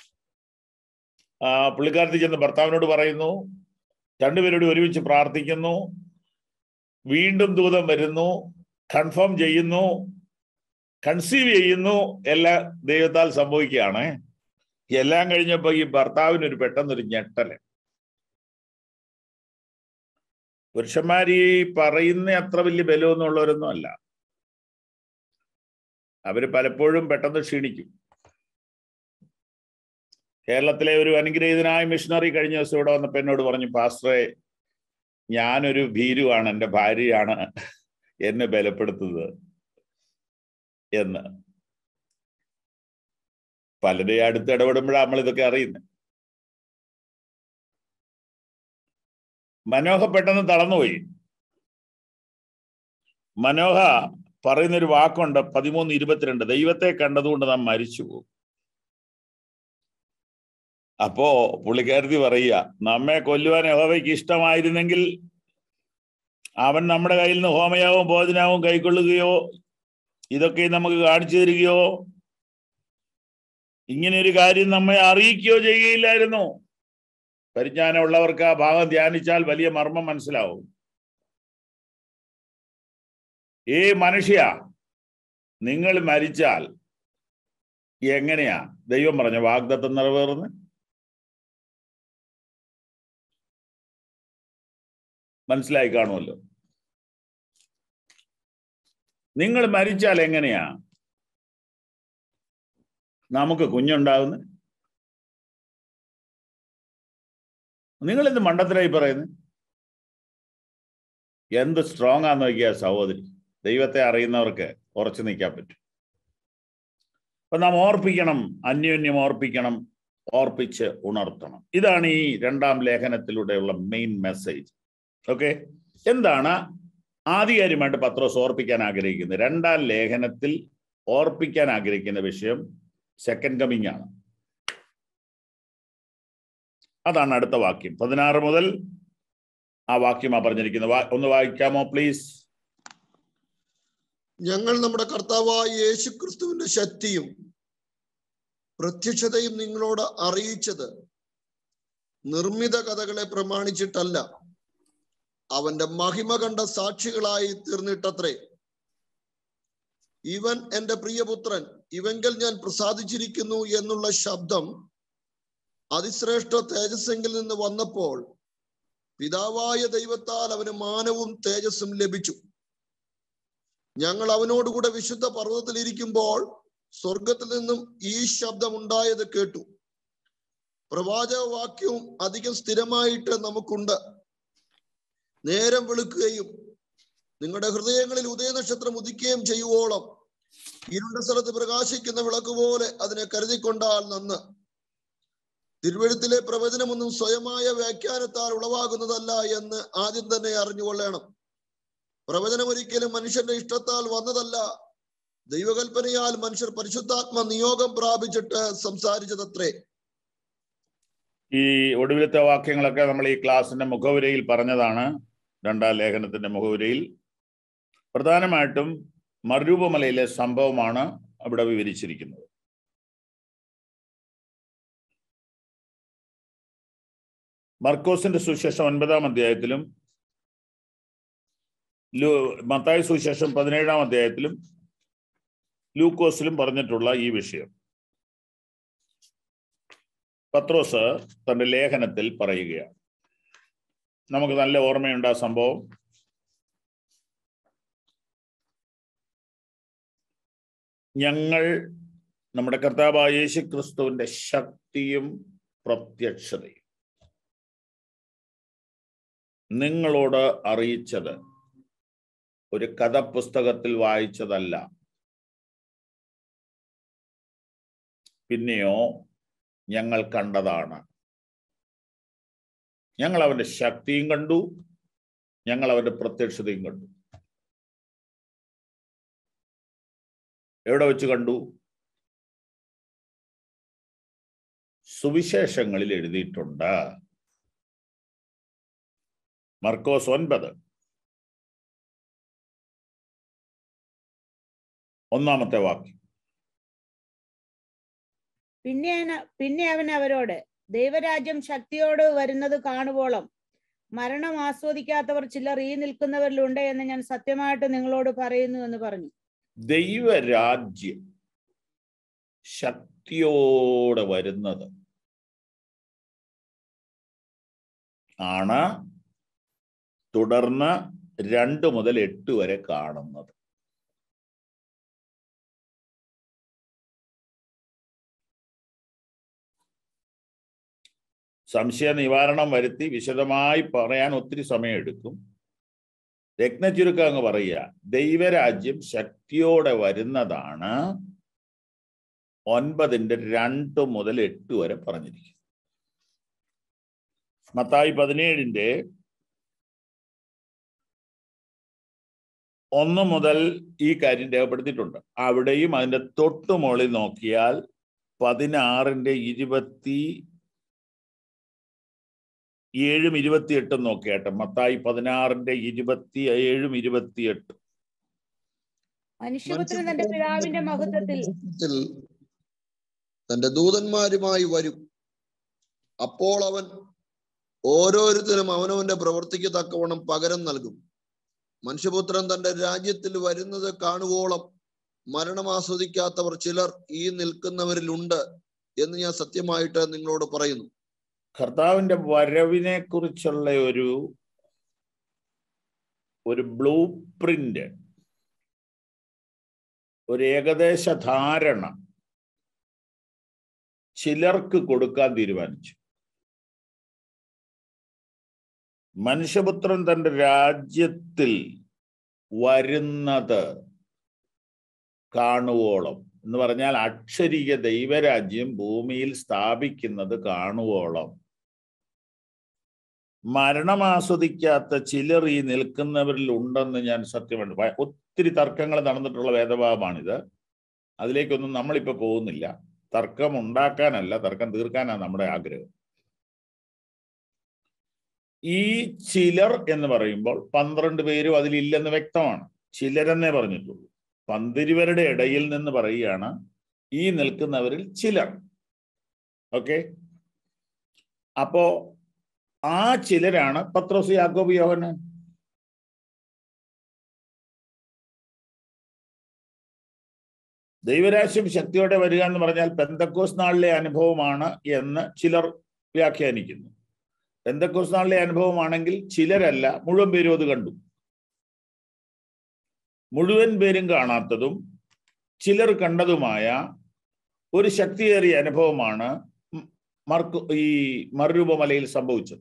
ആ പുള്ളിക്കാരത്തി ചെന്ന് ഭർത്താവിനോട് പറയുന്നു രണ്ടുപേരോട് ഒരുമിച്ച് പ്രാർത്ഥിക്കുന്നു വീണ്ടും ദൂതം വരുന്നു കൺഫേം ചെയ്യുന്നു കൺസീവ് ചെയ്യുന്നു എല്ലാം ദൈവത്താൽ സംഭവിക്കുകയാണ് എല്ലാം കഴിഞ്ഞപ്പോ ഈ ഭർത്താവിനൊരു പെട്ടെന്നൊരു ഞെട്ടല് പുരുഷന്മാർ ഈ പറയുന്ന അത്ര വലിയ ബലമൊന്നും ഉള്ളവരൊന്നും അല്ല അവര് പലപ്പോഴും പെട്ടെന്ന് ക്ഷീണിക്കും കേരളത്തിലെ ഒരു അനുഗ്രഹീതനായ മിഷണറി കഴിഞ്ഞ ദിവസം ഇവിടെ വന്നപ്പോ എന്നോട് പറഞ്ഞു പാസ്റ്ററെ ഞാനൊരു ഭീരുവാണ് എൻ്റെ ഭാര്യയാണ് എന്നെ ബലപ്പെടുത്തുന്നത് എന്ന് പലരെ അടുത്ത് ഇടപെടുമ്പോഴാണ് നമ്മൾ ഇതൊക്കെ അറിയുന്നത് മനോഹ പെട്ടെന്ന് തളർന്നുപോയി മനോഹ പറയുന്നൊരു വാക്കുണ്ട് പതിമൂന്ന് ഇരുപത്തിരണ്ട് ദൈവത്തെ കണ്ടതുകൊണ്ട് നാം മരിച്ചു പോകും അപ്പോ പുള്ളിക്കാരത്തി പറയുക നമ്മെ കൊല്ലുവാൻ യഹോവയ്ക്ക് ഇഷ്ടമായിരുന്നെങ്കിൽ അവൻ നമ്മുടെ കയ്യിൽ നിന്ന് ഹോമയാവും ഭോജനാവും കൈക്കൊള്ളുകയോ ഇതൊക്കെ നമുക്ക് കാണിച്ചു തരികയോ ഇങ്ങനെ ഒരു കാര്യം നമ്മെ അറിയിക്കുകയോ ചെയ്യുകയില്ലായിരുന്നു പരിജ്ഞാനമുള്ളവർക്ക് ആ ഭാഗം ധ്യാനിച്ചാൽ വലിയ മർമ്മം മനസ്സിലാവും ഏ മനുഷ്യ നിങ്ങൾ മരിച്ചാൽ എങ്ങനെയാ ദൈവം പറഞ്ഞ വാഗ്ദത്തം നിറവേറുന്നത് മനസ്സിലായി കാണുമല്ലോ നിങ്ങൾ മരിച്ചാൽ എങ്ങനെയാ നമുക്ക് കുഞ്ഞുണ്ടാകുന്നത് നിങ്ങൾ എന്ത് മണ്ടത്തിലായി പറയുന്നത് എന്ത് സ്ട്രോങ് ആന്ന് നോക്കിയ സഹോദരി ദൈവത്തെ അറിയുന്നവർക്ക് ഉറച്ചു നിൽക്കാൻ പറ്റും അപ്പൊ നാം ഓർപ്പിക്കണം അന്യോന്യം ഓർപ്പിക്കണം ഓർപ്പിച്ച് ഉണർത്തണം ഇതാണ് ഈ രണ്ടാം ലേഖനത്തിലൂടെയുള്ള മെയിൻ മെസ്സേജ് ഓക്കെ എന്താണ് ആധികാരികമായിട്ട് പത്രോസ് ഓർപ്പിക്കാൻ ആഗ്രഹിക്കുന്നത് രണ്ടാം ലേഖനത്തിൽ ഓർപ്പിക്കാൻ ആഗ്രഹിക്കുന്ന വിഷയം സെക്കൻഡ് കമ്മിങ് ആണ് അതാണ് അടുത്ത വാക്യം പതിനാറ് മുതൽ ആ വാക്യമാ പറഞ്ഞിരിക്കുന്നത് വാ- ഒന്ന് വായിക്കാമോ പ്ലീസ് ഞങ്ങൾ നമ്മുടെ കർത്താവായ യേശു ക്രിസ്തുവിന്റെ ശക്തിയും പ്രത്യക്ഷതയും നിങ്ങളോട് അറിയിച്ചത് നിർമ്മിത കഥകളെ പ്രമാണിച്ചിട്ടല്ല അവന്റെ മഹിമ കണ്ട സാക്ഷികളായി തീർന്നിട്ടത്രേ ഇവൻ എന്റെ പ്രിയപുത്രൻ ഇവങ്കൽ ഞാൻ പ്രസാദിച്ചിരിക്കുന്നു എന്നുള്ള ശബ്ദം അതിശ്രേഷ്ഠ തേജസ്സെങ്കിൽ നിന്ന് വന്നപ്പോൾ പിതാവായ ദൈവത്താൽ അവന് മാനവും തേജസ്സും ലഭിച്ചു ഞങ്ങൾ അവനോടുകൂടെ വിശുദ്ധ പർവ്വതത്തിൽ ഇരിക്കുമ്പോൾ സ്വർഗത്തിൽ നിന്നും ഈ ശബ്ദം ഉണ്ടായത് കേട്ടു പ്രവാചക വാക്യവും അധികം സ്ഥിരമായിട്ട് നമുക്കുണ്ട് നേരം വെളുക്കുകയും നിങ്ങളുടെ ഹൃദയങ്ങളിൽ ഉദയനക്ഷത്രം ഉദിക്കുകയും ചെയ്യുവോളം ഇരുണ്ട സ്ഥലത്ത് പ്രകാശിക്കുന്ന വിളക്ക് പോലെ അതിനെ കരുതിക്കൊണ്ടാൽ നന്ന് തിരുവഴുത്തിലെ പ്രവചനമൊന്നും സ്വയമായ വ്യാഖ്യാനത്താൽ ഉളവാകുന്നതല്ല എന്ന് ആദ്യം തന്നെ അറിഞ്ഞുകൊള്ളണം പ്രവചനം ഒരിക്കലും മനുഷ്യന്റെ ഇഷ്ടത്താൽ വന്നതല്ല ദൈവകൽപ്പനയാൽ മനുഷ്യർ പരിശുദ്ധാത്മ നിയോഗം പ്രാപിച്ചിട്ട് സംസാരിച്ചതത്രേ ഈ ഒടുവിലത്തെ വാക്യങ്ങളൊക്കെ നമ്മൾ ഈ ക്ലാസിന്റെ മുഖവുരയിൽ പറഞ്ഞതാണ് രണ്ടാം ലേഖനത്തിന്റെ മുഖവുരയിൽ പ്രധാനമായിട്ടും മറുരൂപമലയിലെ സംഭവമാണ് അവിടെ വിവരിച്ചിരിക്കുന്നത് മർക്കോസിന്റെ സുശേഷം ഒൻപതാം അധ്യായത്തിലും ലൂ മത്തായ സുശേഷം പതിനേഴാം അധ്യായത്തിലും ലൂക്കോസിലും പറഞ്ഞിട്ടുള്ള ഈ വിഷയം പത്രോസ് തന്റെ ലേഖനത്തിൽ പറയുകയാണ് നമുക്ക് നല്ല ഓർമ്മയുണ്ട് ആ സംഭവം ഞങ്ങൾ നമ്മുടെ കർത്താവായ യേശു ക്രിസ്തുവിന്റെ ശക്തിയും പ്രത്യക്ഷതയും നിങ്ങളോട് അറിയിച്ചത് ഒരു കഥ പുസ്തകത്തിൽ വായിച്ചതല്ല പിന്നെയോ ഞങ്ങൾ കണ്ടതാണ് ഞങ്ങൾ അവന്റെ ശക്തിയും കണ്ടു ഞങ്ങൾ അവന്റെ പ്രത്യക്ഷതയും കണ്ടു എവിടെ വെച്ച് കണ്ടു സുവിശേഷങ്ങളിൽ എഴുതിയിട്ടുണ്ട് മർക്കോസ് ഒൻപത് ഒന്നാമത്തെ വാക്യം പിന്നെ അവന- പിന്നെ അവൻ അവരോട് ദൈവരാജ്യം ശക്തിയോട് വരുന്നത് കാണുവോളം മരണം ആസ്വദിക്കാത്തവർ ചിലർ ഈ നിൽക്കുന്നവരിലുണ്ട് എന്ന് ഞാൻ സത്യമായിട്ട് നിങ്ങളോട് പറയുന്നു എന്ന് പറഞ്ഞു ദൈവരാജ്യം ശക്തിയോടെ വരുന്നത് ആണ് തുടർന്ന് രണ്ട് മുതൽ എട്ട് വരെ കാണുന്നത് സംശയ നിവാരണം വരുത്തി വിശദമായി പറയാൻ ഒത്തിരി സമയമെടുക്കും രത്നചുരുക്കം അങ്ങ് പറയുക ദൈവരാജ്യം ശക്തിയോടെ വരുന്നതാണ് ഒൻപതിന്റെ രണ്ട് മുതൽ എട്ട് വരെ പറഞ്ഞിരിക്കും മത്തായി പതിനേഴിന്റെ ഒന്ന് മുതൽ ഈ കാര്യം രേഖപ്പെടുത്തിയിട്ടുണ്ട് അവിടെയും അതിന്റെ തൊട്ടു മുകളിൽ നോക്കിയാൽ പതിനാറിന്റെ ഇരുപത്തി ഏഴും ഇരുപത്തിയെട്ടും നോക്കിയാട്ടെ മത്തായി പതിനാറിന്റെ ഇരുപത്തി ഏഴും ഇരുപത്തിയെട്ടും മനുഷ്യപുത്രൻ തന്റെ പിതാവിന്റെ മഹത്വത്തിൽ മഹത്വത്തിൽ തന്റെ ദൂതന്മാരുമായി വരും അപ്പോൾ അവൻ ഓരോരുത്തരും അവനവന്റെ പ്രവൃത്തിക്ക് തക്കവണ്ണം പകരം നൽകും മനുഷ്യപുത്രൻ തന്റെ രാജ്യത്തിൽ വരുന്നത് കാണുവോളം മരണം ആസ്വദിക്കാത്തവർ ചിലർ ഈ നിൽക്കുന്നവരിലുണ്ട് എന്ന് ഞാൻ സത്യമായിട്ട് നിങ്ങളോട് പറയുന്നു കർത്താവിന്റെ വരവിനെ കുറിച്ചുള്ള ഒരു ഒരു ബ്ലൂ പ്രിന്റ് ഒരു ഏകദേശ ധാരണ ചിലർക്ക് കൊടുക്കാൻ തീരുമാനിച്ചു മനുഷ്യപുത്രൻ തന്റെ രാജ്യത്തിൽ വരുന്നത് കാണുവോളം എന്ന് പറഞ്ഞാൽ അക്ഷരിക ദൈവരാജ്യം ഭൂമിയിൽ സ്ഥാപിക്കുന്നത് കാണുവോളം മരണം ആസ്വദിക്കാത്ത ചിലർ ഈ നിൽക്കുന്നവരിൽ ഉണ്ടെന്ന് ഞാൻ സത്യമുണ്ട് ഭയ- ഒത്തിരി തർക്കങ്ങൾ നടന്നിട്ടുള്ള വേദഭാവമാണിത് അതിലേക്കൊന്നും നമ്മളിപ്പോ പോകുന്നില്ല തർക്കം ഉണ്ടാക്കാനല്ല തർക്കം തീർക്കാനാണ് നമ്മുടെ ആഗ്രഹം ഈ ചിലർ എന്ന് പറയുമ്പോൾ പന്ത്രണ്ട് പേരും അതിലില്ലെന്ന് വ്യക്തമാണ് ചിലരെന്നേ പറഞ്ഞിട്ടുള്ളൂ പന്തിരുവരുടെ ഇടയിൽ നിന്ന് പറയുകയാണ് ഈ നിൽക്കുന്നവരിൽ ചിലർ ഓക്കെ അപ്പോ ആ ചിലരാണ് പത്രോസ് യാക്കോബ് യോഹന്നാൻ ദൈവരാശ്യം ശക്തിയോടെ വരിക എന്ന് പറഞ്ഞാൽ പെന്തക്കോസ് നാളിലെ അനുഭവമാണ് എന്ന് ചിലർ വ്യാഖ്യാനിക്കുന്നു പെന്തക്കോസ് നാളിലെ അനുഭവമാണെങ്കിൽ ചിലരല്ല മുഴുവൻ പേരും അത് കണ്ടു മുഴുവൻ പേരും കാണാത്തതും ചിലർ കണ്ടതുമായ ഒരു ശക്തിയേറിയ അനുഭവമാണ് മ- മർക്കു ഈ മറുരൂപമലയിൽ സംഭവിച്ചത്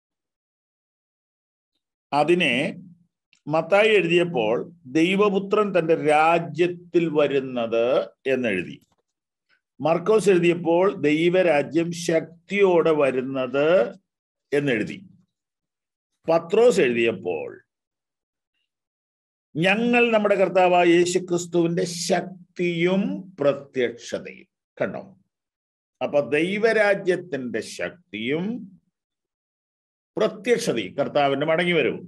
അതിനെ മത്തായി എഴുതിയപ്പോൾ ദൈവപുത്രൻ തന്റെ രാജ്യത്തിൽ വരുന്നത് എന്നെഴുതി മർക്കോസ് എഴുതിയപ്പോൾ ദൈവരാജ്യം ശക്തിയോടെ വരുന്നത് എന്നെഴുതി പത്രോസ് എഴുതിയപ്പോൾ ഞങ്ങൾ നമ്മുടെ കർത്താവായ യേശു ക്രിസ്തുവിന്റെ ശക്തിയും പ്രത്യക്ഷതയും കണ്ടോ അപ്പൊ ദൈവരാജ്യത്തിന്റെ ശക്തിയും പ്രത്യക്ഷതയും കർത്താവിന്റെ മടങ്ങി വരവും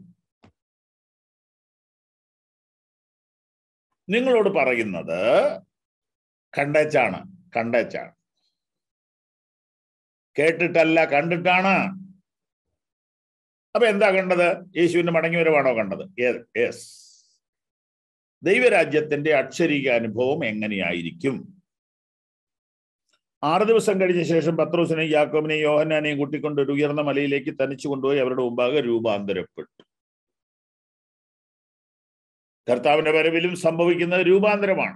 നിങ്ങളോട് പറയുന്നത് കണ്ടേച്ചാണ് കണ്ടേച്ചാണ് കേട്ടിട്ടല്ല കണ്ടിട്ടാണ് അപ്പൊ എന്താ കണ്ടത് യേശുവിന്റെ മടങ്ങി വരവാണോ കണ്ടത് യെസ് ദൈവരാജ്യത്തിന്റെ അക്ഷരിക അനുഭവം എങ്ങനെയായിരിക്കും ആറ് ദിവസം കഴിഞ്ഞ ശേഷം പത്രോസിനെയും യാക്കോബിനെയും യോഹന്നാനെയും കൂട്ടിക്കൊണ്ട് ഒരു ഉയർന്ന മലയിലേക്ക് തനിച്ചു കൊണ്ടുപോയി അവരുടെ മുമ്പാകെ രൂപാന്തരപ്പെട്ടു കർത്താവിന്റെ വരവിലും സംഭവിക്കുന്നത് രൂപാന്തരമാണ്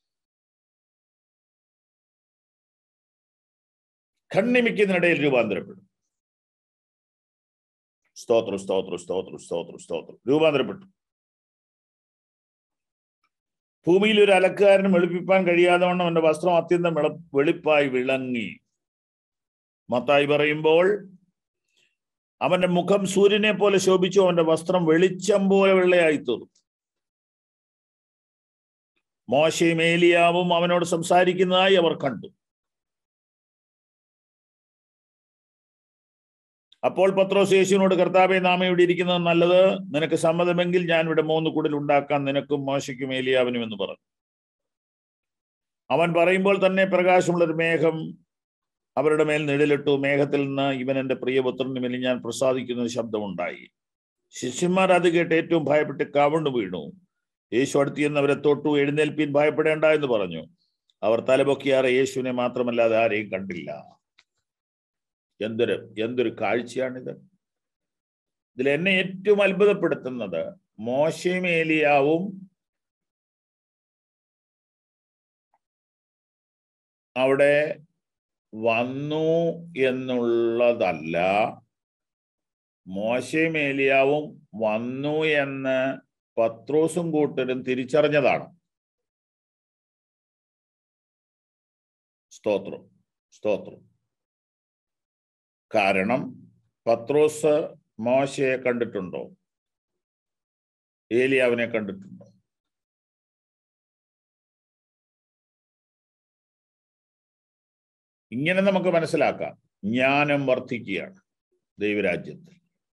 കണ്ണിമിക്കുന്നതിനിടയിൽ രൂപാന്തരപ്പെടും സ്തോത്രം സ്തോത്രം സ്തോത്രം സ്തോത്രം സ്തോത്രം രൂപാന്തരപ്പെട്ടു ഭൂമിയിൽ ഒരു അലക്കുകാരന് വെളുപ്പിപ്പാൻ കഴിയാതെ വണ്ണം അവന്റെ വസ്ത്രം അത്യന്തം വെള വെളുപ്പായി വിളങ്ങി മത്തായി പറയുമ്പോൾ അവന്റെ മുഖം സൂര്യനെ പോലെ ശോഭിച്ചു അവന്റെ വസ്ത്രം വെളിച്ചം പോലെ വെള്ളയായി തീർന്നു മോശയും ഏലിയാവും അവനോട് സംസാരിക്കുന്നതായി അവർ കണ്ടു അപ്പോൾ പത്രോസ് യേശുവിനോട് കർത്താവെ നാം ഇവിടെ ഇരിക്കുന്നത് നല്ലത് നിനക്ക് സമ്മതമെങ്കിൽ ഞാൻ ഇവിടെ മൂന്ന് കുടിൽ ഉണ്ടാക്കാൻ നിനക്കും മോശയ്ക്കും ഏലിയാവിനും എന്ന് പറഞ്ഞു അവൻ പറയുമ്പോൾ തന്നെ പ്രകാശമുള്ള ഒരു മേഘം അവരുടെ മേൽ നിഴലിട്ടു മേഘത്തിൽ നിന്ന് ഇവൻ എൻ്റെ പ്രിയപുത്രന് മേൽ ഞാൻ പ്രസാദിക്കുന്ന ഒരു ശബ്ദമുണ്ടായി ശിഷ്യന്മാർ അത് കേട്ട് ഏറ്റവും ഭയപ്പെട്ട് കവണ്ടു വീണു യേശു അടുത്തിയെന്ന് അവരെ തൊട്ടു എഴുന്നേൽപ്പീൻ ഭയപ്പെടേണ്ട എന്ന് പറഞ്ഞു അവർ തലപൊക്കിയാറെ യേശുവിനെ മാത്രമല്ലാതെ ആരെയും കണ്ടില്ല എന്തൊരു എന്തൊരു കാഴ്ചയാണിത് ഇതിൽ എന്നെ ഏറ്റവും അത്ഭുതപ്പെടുത്തുന്നത് മോശയും ഏലിയാവും അവിടെ വന്നു എന്നുള്ളതല്ല മോശയും ഏലിയാവും വന്നു എന്ന് പത്രോസും കൂട്ടരും തിരിച്ചറിഞ്ഞതാണ് സ്തോത്രം സ്തോത്രം കാരണം പത്രോസ് മോശയെ കണ്ടിട്ടുണ്ടോ ഏലിയാവിനെ കണ്ടിട്ടുണ്ടോ ഇങ്ങനെ നമുക്ക് മനസ്സിലാക്കാം ജ്ഞാനം വർദ്ധിക്കുകയാണ് ദൈവരാജ്യത്തിൽ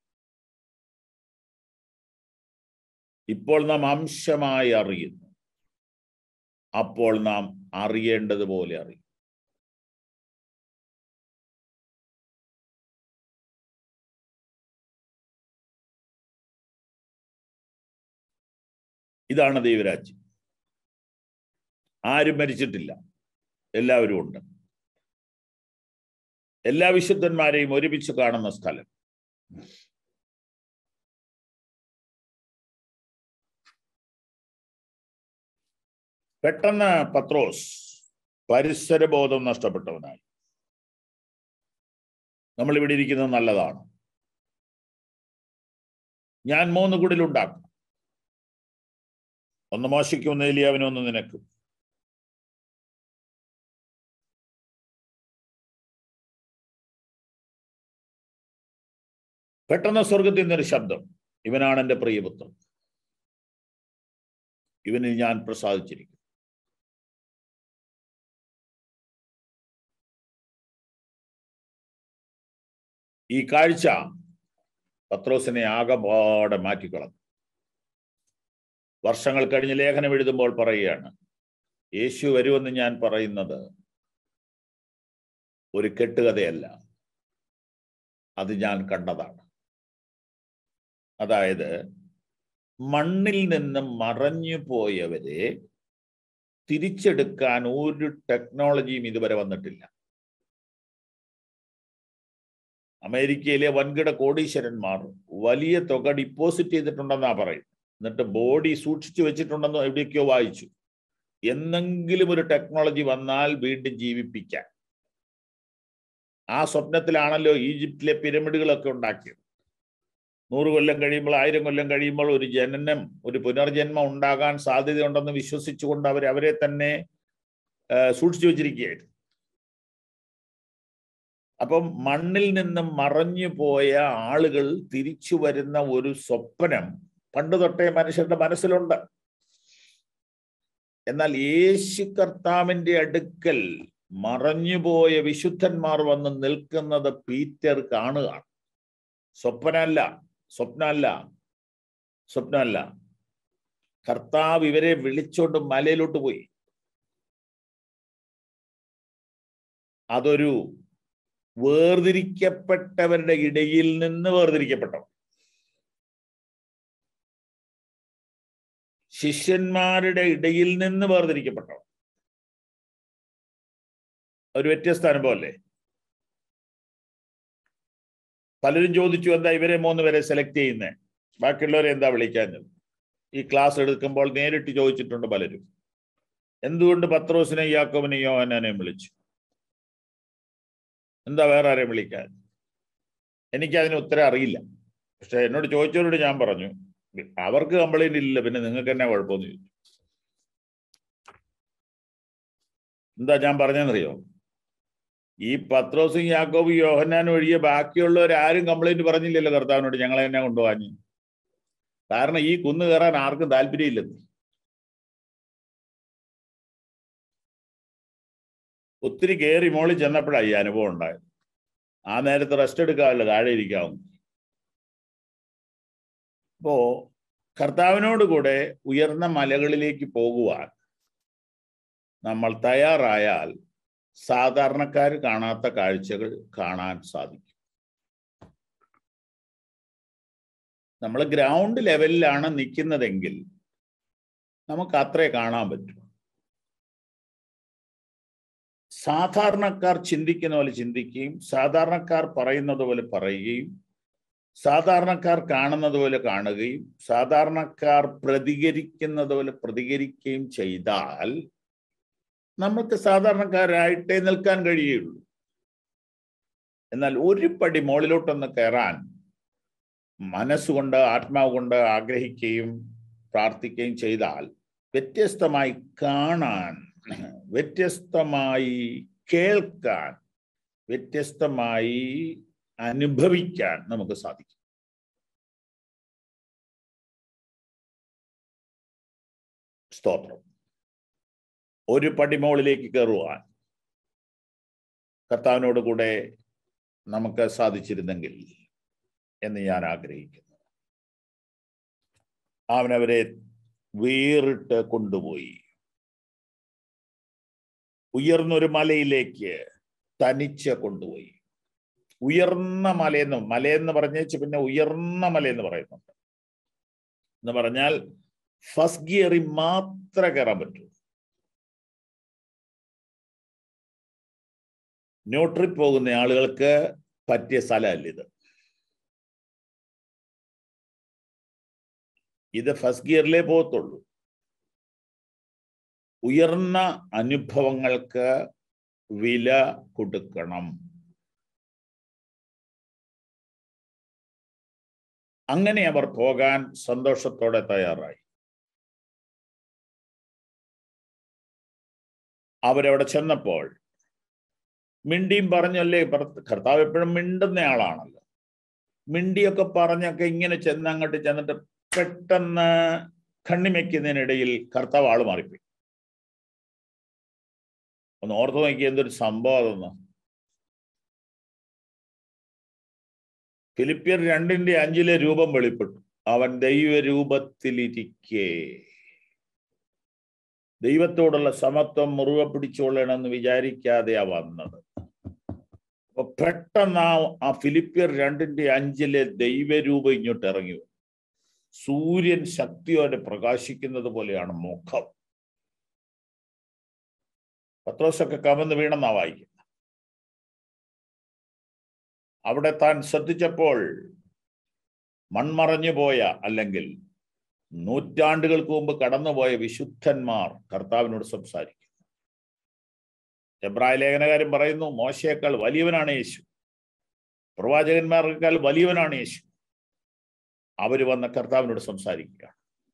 ഇപ്പോൾ നാം അംശമായി അറിയുന്നു അപ്പോൾ നാം അറിയേണ്ടതുപോലെ അറിയും ഇതാണ് ദൈവരാജ്യം ആരും മരിച്ചിട്ടില്ല എല്ലാവരും ഉണ്ട് എല്ലാ വിശുദ്ധന്മാരെയും ഒരുമിച്ച് കാണുന്ന സ്ഥലം പെട്ടെന്ന് പത്രോസ് പരിസരബോധം നഷ്ടപ്പെട്ടവനായി നമ്മൾ ഇവിടെ ഇരിക്കുന്നത് നല്ലതാണ് ഞാൻ മൂന്ന് കുടിലുണ്ടാക്കും ഒന്ന് മോശയ്ക്കും ഒന്ന് ഏലിയാവിനും ഒന്ന് നിനക്കും പെട്ടെന്ന് സ്വർഗത്തിൽ നിന്നൊരു ശബ്ദം ഇവനാണ് എൻ്റെ പ്രിയപുത്രൻ ഇവനിൽ ഞാൻ പ്രസാദിച്ചിരിക്കും ഈ കാഴ്ച പത്രോസിനെ ആകപാടെ മാറ്റിക്കളഞ്ഞു വർഷങ്ങൾ കഴിഞ്ഞ് ലേഖനം എഴുതുമ്പോൾ പറയുകയാണ് യേശു വരുമെന്ന് ഞാൻ പറയുന്നത് ഒരു കെട്ടുകഥയല്ല അത് ഞാൻ കണ്ടതാണ് അതായത് മണ്ണിൽ നിന്ന് മറഞ്ഞു പോയവരെ തിരിച്ചെടുക്കാൻ ഒരു ടെക്നോളജിയും ഇതുവരെ വന്നിട്ടില്ല അമേരിക്കയിലെ വൻകിട കോടീശ്വരന്മാർ വലിയ തുക ഡിപ്പോസിറ്റ് ചെയ്തിട്ടുണ്ടെന്നാ പറയും എന്നിട്ട് ബോഡി സൂക്ഷിച്ചു വെച്ചിട്ടുണ്ടെന്ന് എവിടെയൊക്കെയോ വായിച്ചു എന്നെങ്കിലും ഒരു ടെക്നോളജി വന്നാൽ വീണ്ടും ജീവിപ്പിക്കാൻ ആ സ്വപ്നത്തിലാണല്ലോ ഈജിപ്തിലെ പിരമിഡുകളൊക്കെ ഉണ്ടാക്കിയത് നൂറ് കൊല്ലം കഴിയുമ്പോൾ ആയിരം കൊല്ലം കഴിയുമ്പോൾ ഒരു ജനനം ഒരു പുനർജന്മം ഉണ്ടാകാൻ സാധ്യതയുണ്ടെന്ന് വിശ്വസിച്ചുകൊണ്ട് അവർ അവരെ തന്നെ സൂക്ഷിച്ചു വെച്ചിരിക്കുകയായിരുന്നു അപ്പം മണ്ണിൽ നിന്നും മറഞ്ഞു പോയ ആളുകൾ തിരിച്ചു വരുന്ന ഒരു സ്വപ്നം പണ്ട് തൊട്ടേ മനുഷ്യരുടെ മനസ്സിലുണ്ട് എന്നാൽ യേശു കർത്താവിന്റെ അടുക്കൽ മറഞ്ഞുപോയ വിശുദ്ധന്മാർ വന്ന് നിൽക്കുന്നത് പീറ്റർ കാണുകയാണ് സ്വപ്നമല്ല സ്വപ്നമല്ല സ്വപ്നമല്ല കർത്താവ് ഇവരെ വിളിച്ചോണ്ട് മലയിലോട്ട് പോയി അതൊരു വേർതിരിക്കപ്പെട്ടവരുടെ ഇടയിൽ നിന്ന് വേർതിരിക്കപ്പെട്ടവർ ശിഷ്യന്മാരുടെ ഇടയിൽ നിന്ന് വേർതിരിക്കപ്പെട്ടവൻ ഒരു വ്യത്യസ്ത അനുഭവമല്ലേ പലരും ചോദിച്ചു എന്താ ഇവരെ മൂന്ന് പേരെ സെലക്ട് ചെയ്യുന്നത് ബാക്കിയുള്ളവരെ എന്താ വിളിക്കാഞ്ഞത് ഈ ക്ലാസ് എടുക്കുമ്പോൾ നേരിട്ട് ചോദിച്ചിട്ടുണ്ട് പലരും എന്തുകൊണ്ട് പത്രോസിനെ യാക്കോബിനെയും യോഹനാനെയും വിളിച്ചു എന്താ വേറെ ആരെയും വിളിക്കാൻ എനിക്ക് അതിന് ഉത്തരം അറിയില്ല പക്ഷെ എന്നോട് ചോദിച്ചവരോട് ഞാൻ പറഞ്ഞു അവർക്ക് കംപ്ലൈന്റ് ഇല്ല പിന്നെ നിങ്ങൾക്ക് എന്നാ കുഴപ്പമെന്ന് ചോദിച്ചു എന്താ ഞാൻ പറഞ്ഞെന്നറിയോ ഈ പത്രോസും യാക്കോബും യോഹന്നാനും ഒഴികെ ബാക്കിയുള്ളവർ ആരും കംപ്ലൈന്റ് പറഞ്ഞില്ലല്ലോ കർത്താവിനോട് ഞങ്ങളെ എന്നെ കൊണ്ടുപോകാഞ്ഞ് കാരണം ഈ കുന്ന് കയറാൻ ആർക്കും താല്പര്യമില്ലെന്ന് ഒത്തിരി കയറി മോളിൽ ചെന്നപ്പോഴാണ് ഈ അനുഭവം ഉണ്ടായത് ആ നേരത്ത് റെസ്റ്റ് എടുക്കാമല്ലോ താഴെ ഇരിക്കാവും അപ്പോ കർത്താവിനോട് കൂടെ ഉയർന്ന മലകളിലേക്ക് പോകുവാൻ നമ്മൾ തയ്യാറായാൽ സാധാരണക്കാർ കാണാത്ത കാഴ്ചകൾ കാണാൻ സാധിക്കും നമ്മൾ ഗ്രൗണ്ട് ലെവലിലാണ് നിൽക്കുന്നതെങ്കിൽ നമുക്ക് അത്രേ കാണാൻ പറ്റൂ സാധാരണക്കാർ ചിന്തിക്കുന്ന പോലെ ചിന്തിക്കുകയും സാധാരണക്കാർ പറയുന്നത് പോലെ പറയുകയും സാധാരണക്കാർ കാണുന്നത് പോലെ കാണുകയും സാധാരണക്കാർ പ്രതികരിക്കുന്നത് പോലെ പ്രതികരിക്കുകയും ചെയ്താൽ നമുക്ക് സാധാരണക്കാരായിട്ടേ നിൽക്കാൻ കഴിയുള്ളൂ എന്നാൽ ഒരു പടി മുകളിലോട്ടൊന്ന് കയറാൻ മനസ്സുകൊണ്ട് ആത്മാവ് കൊണ്ട് ആഗ്രഹിക്കുകയും പ്രാർത്ഥിക്കുകയും ചെയ്താൽ വ്യത്യസ്തമായി കാണാൻ വ്യത്യസ്തമായി കേൾക്കാൻ വ്യത്യസ്തമായി അനുഭവിക്കാൻ നമുക്ക് സാധിക്കും സ്തോത്രം ഒരു പടിമോളിലേക്ക് കയറുവാൻ കർത്താവിനോട് കൂടെ നമുക്ക് സാധിച്ചിരുന്നെങ്കിൽ എന്ന് ഞാൻ ആഗ്രഹിക്കുന്നു അവനവരെ വേറിട്ട് കൊണ്ടുപോയി ഉയർന്നൊരു മലയിലേക്ക് തനിച്ച് കൊണ്ടുപോയി ഉയർന്ന മലയെന്ന് മലയെന്ന് പറഞ്ഞേച്ച് പിന്നെ ഉയർന്ന മലയെന്ന് പറയുന്നുണ്ട് എന്ന് പറഞ്ഞാൽ ഫസ്റ്റ് ഗിയറിൽ മാത്രമേ കയറാൻ പറ്റൂ ന്യൂട്രിൽ പോകുന്ന ആളുകൾക്ക് പറ്റിയ സ്ഥലമല്ല ഇത് ഇത് ഫസ്റ്റ് ഗിയറിലേ പോകത്തുള്ളൂ ഉയർന്ന അനുഭവങ്ങൾക്ക് വില കൊടുക്കണം അങ്ങനെ അവർ പോകാൻ സന്തോഷത്തോടെ തയ്യാറായി അവരവിടെ ചെന്നപ്പോൾ മിണ്ടിയും പറഞ്ഞല്ലേ കർത്താവ് എപ്പോഴും മിണ്ടുന്ന ആളാണല്ലോ മിണ്ടിയൊക്കെ പറഞ്ഞൊക്കെ ഇങ്ങനെ ചെന്ന് അങ്ങോട്ട് ചെന്നിട്ട് പെട്ടെന്ന് കണ്ണിമയ്ക്കുന്നതിനിടയിൽ കർത്താവ് ആള് മാറിപ്പോയി ഒന്ന് ഓർത്തു നോക്കി എന്തൊരു സംഭവം അതൊന്ന് ഫിലിപ്പിയർ രണ്ടിന്റെ അഞ്ചിലെ രൂപം വെളിപ്പെട്ടു അവൻ ദൈവരൂപത്തിലിരിക്കേ ദൈവത്തോടുള്ള സമത്വം മുറുകെ പിടിച്ചുകൊള്ളണമെന്ന് വിചാരിക്കാതെയാ വന്നത് അപ്പൊ പെട്ടെന്ന് ആ ആ ഫിലിപ്പിയർ രണ്ടിന്റെ അഞ്ചിലെ ദൈവരൂപം ഇങ്ങോട്ട് ഇറങ്ങി വന്നു സൂര്യൻ ശക്തിയോടെ പ്രകാശിക്കുന്നത് പോലെയാണ് മുഖം പത്രോസൊക്കെ കമന്ന് വീണെന്നാ വായിക്കുന്നത് അവിടെ താൻ ശ്രദ്ധിച്ചപ്പോൾ മൺമറഞ്ഞു പോയ അല്ലെങ്കിൽ നൂറ്റാണ്ടുകൾക്ക് മുമ്പ് കടന്നുപോയ വിശുദ്ധന്മാർ കർത്താവിനോട് സംസാരിക്കുന്നു എബ്രായ ലേഖനകാരൻ പറയുന്നു മോശയേക്കാൾ വലിയവനാണ് യേശു പ്രവാചകന്മാർക്കാൾ വലിയവനാണ് യേശു അവര് വന്ന കർത്താവിനോട് സംസാരിക്കുക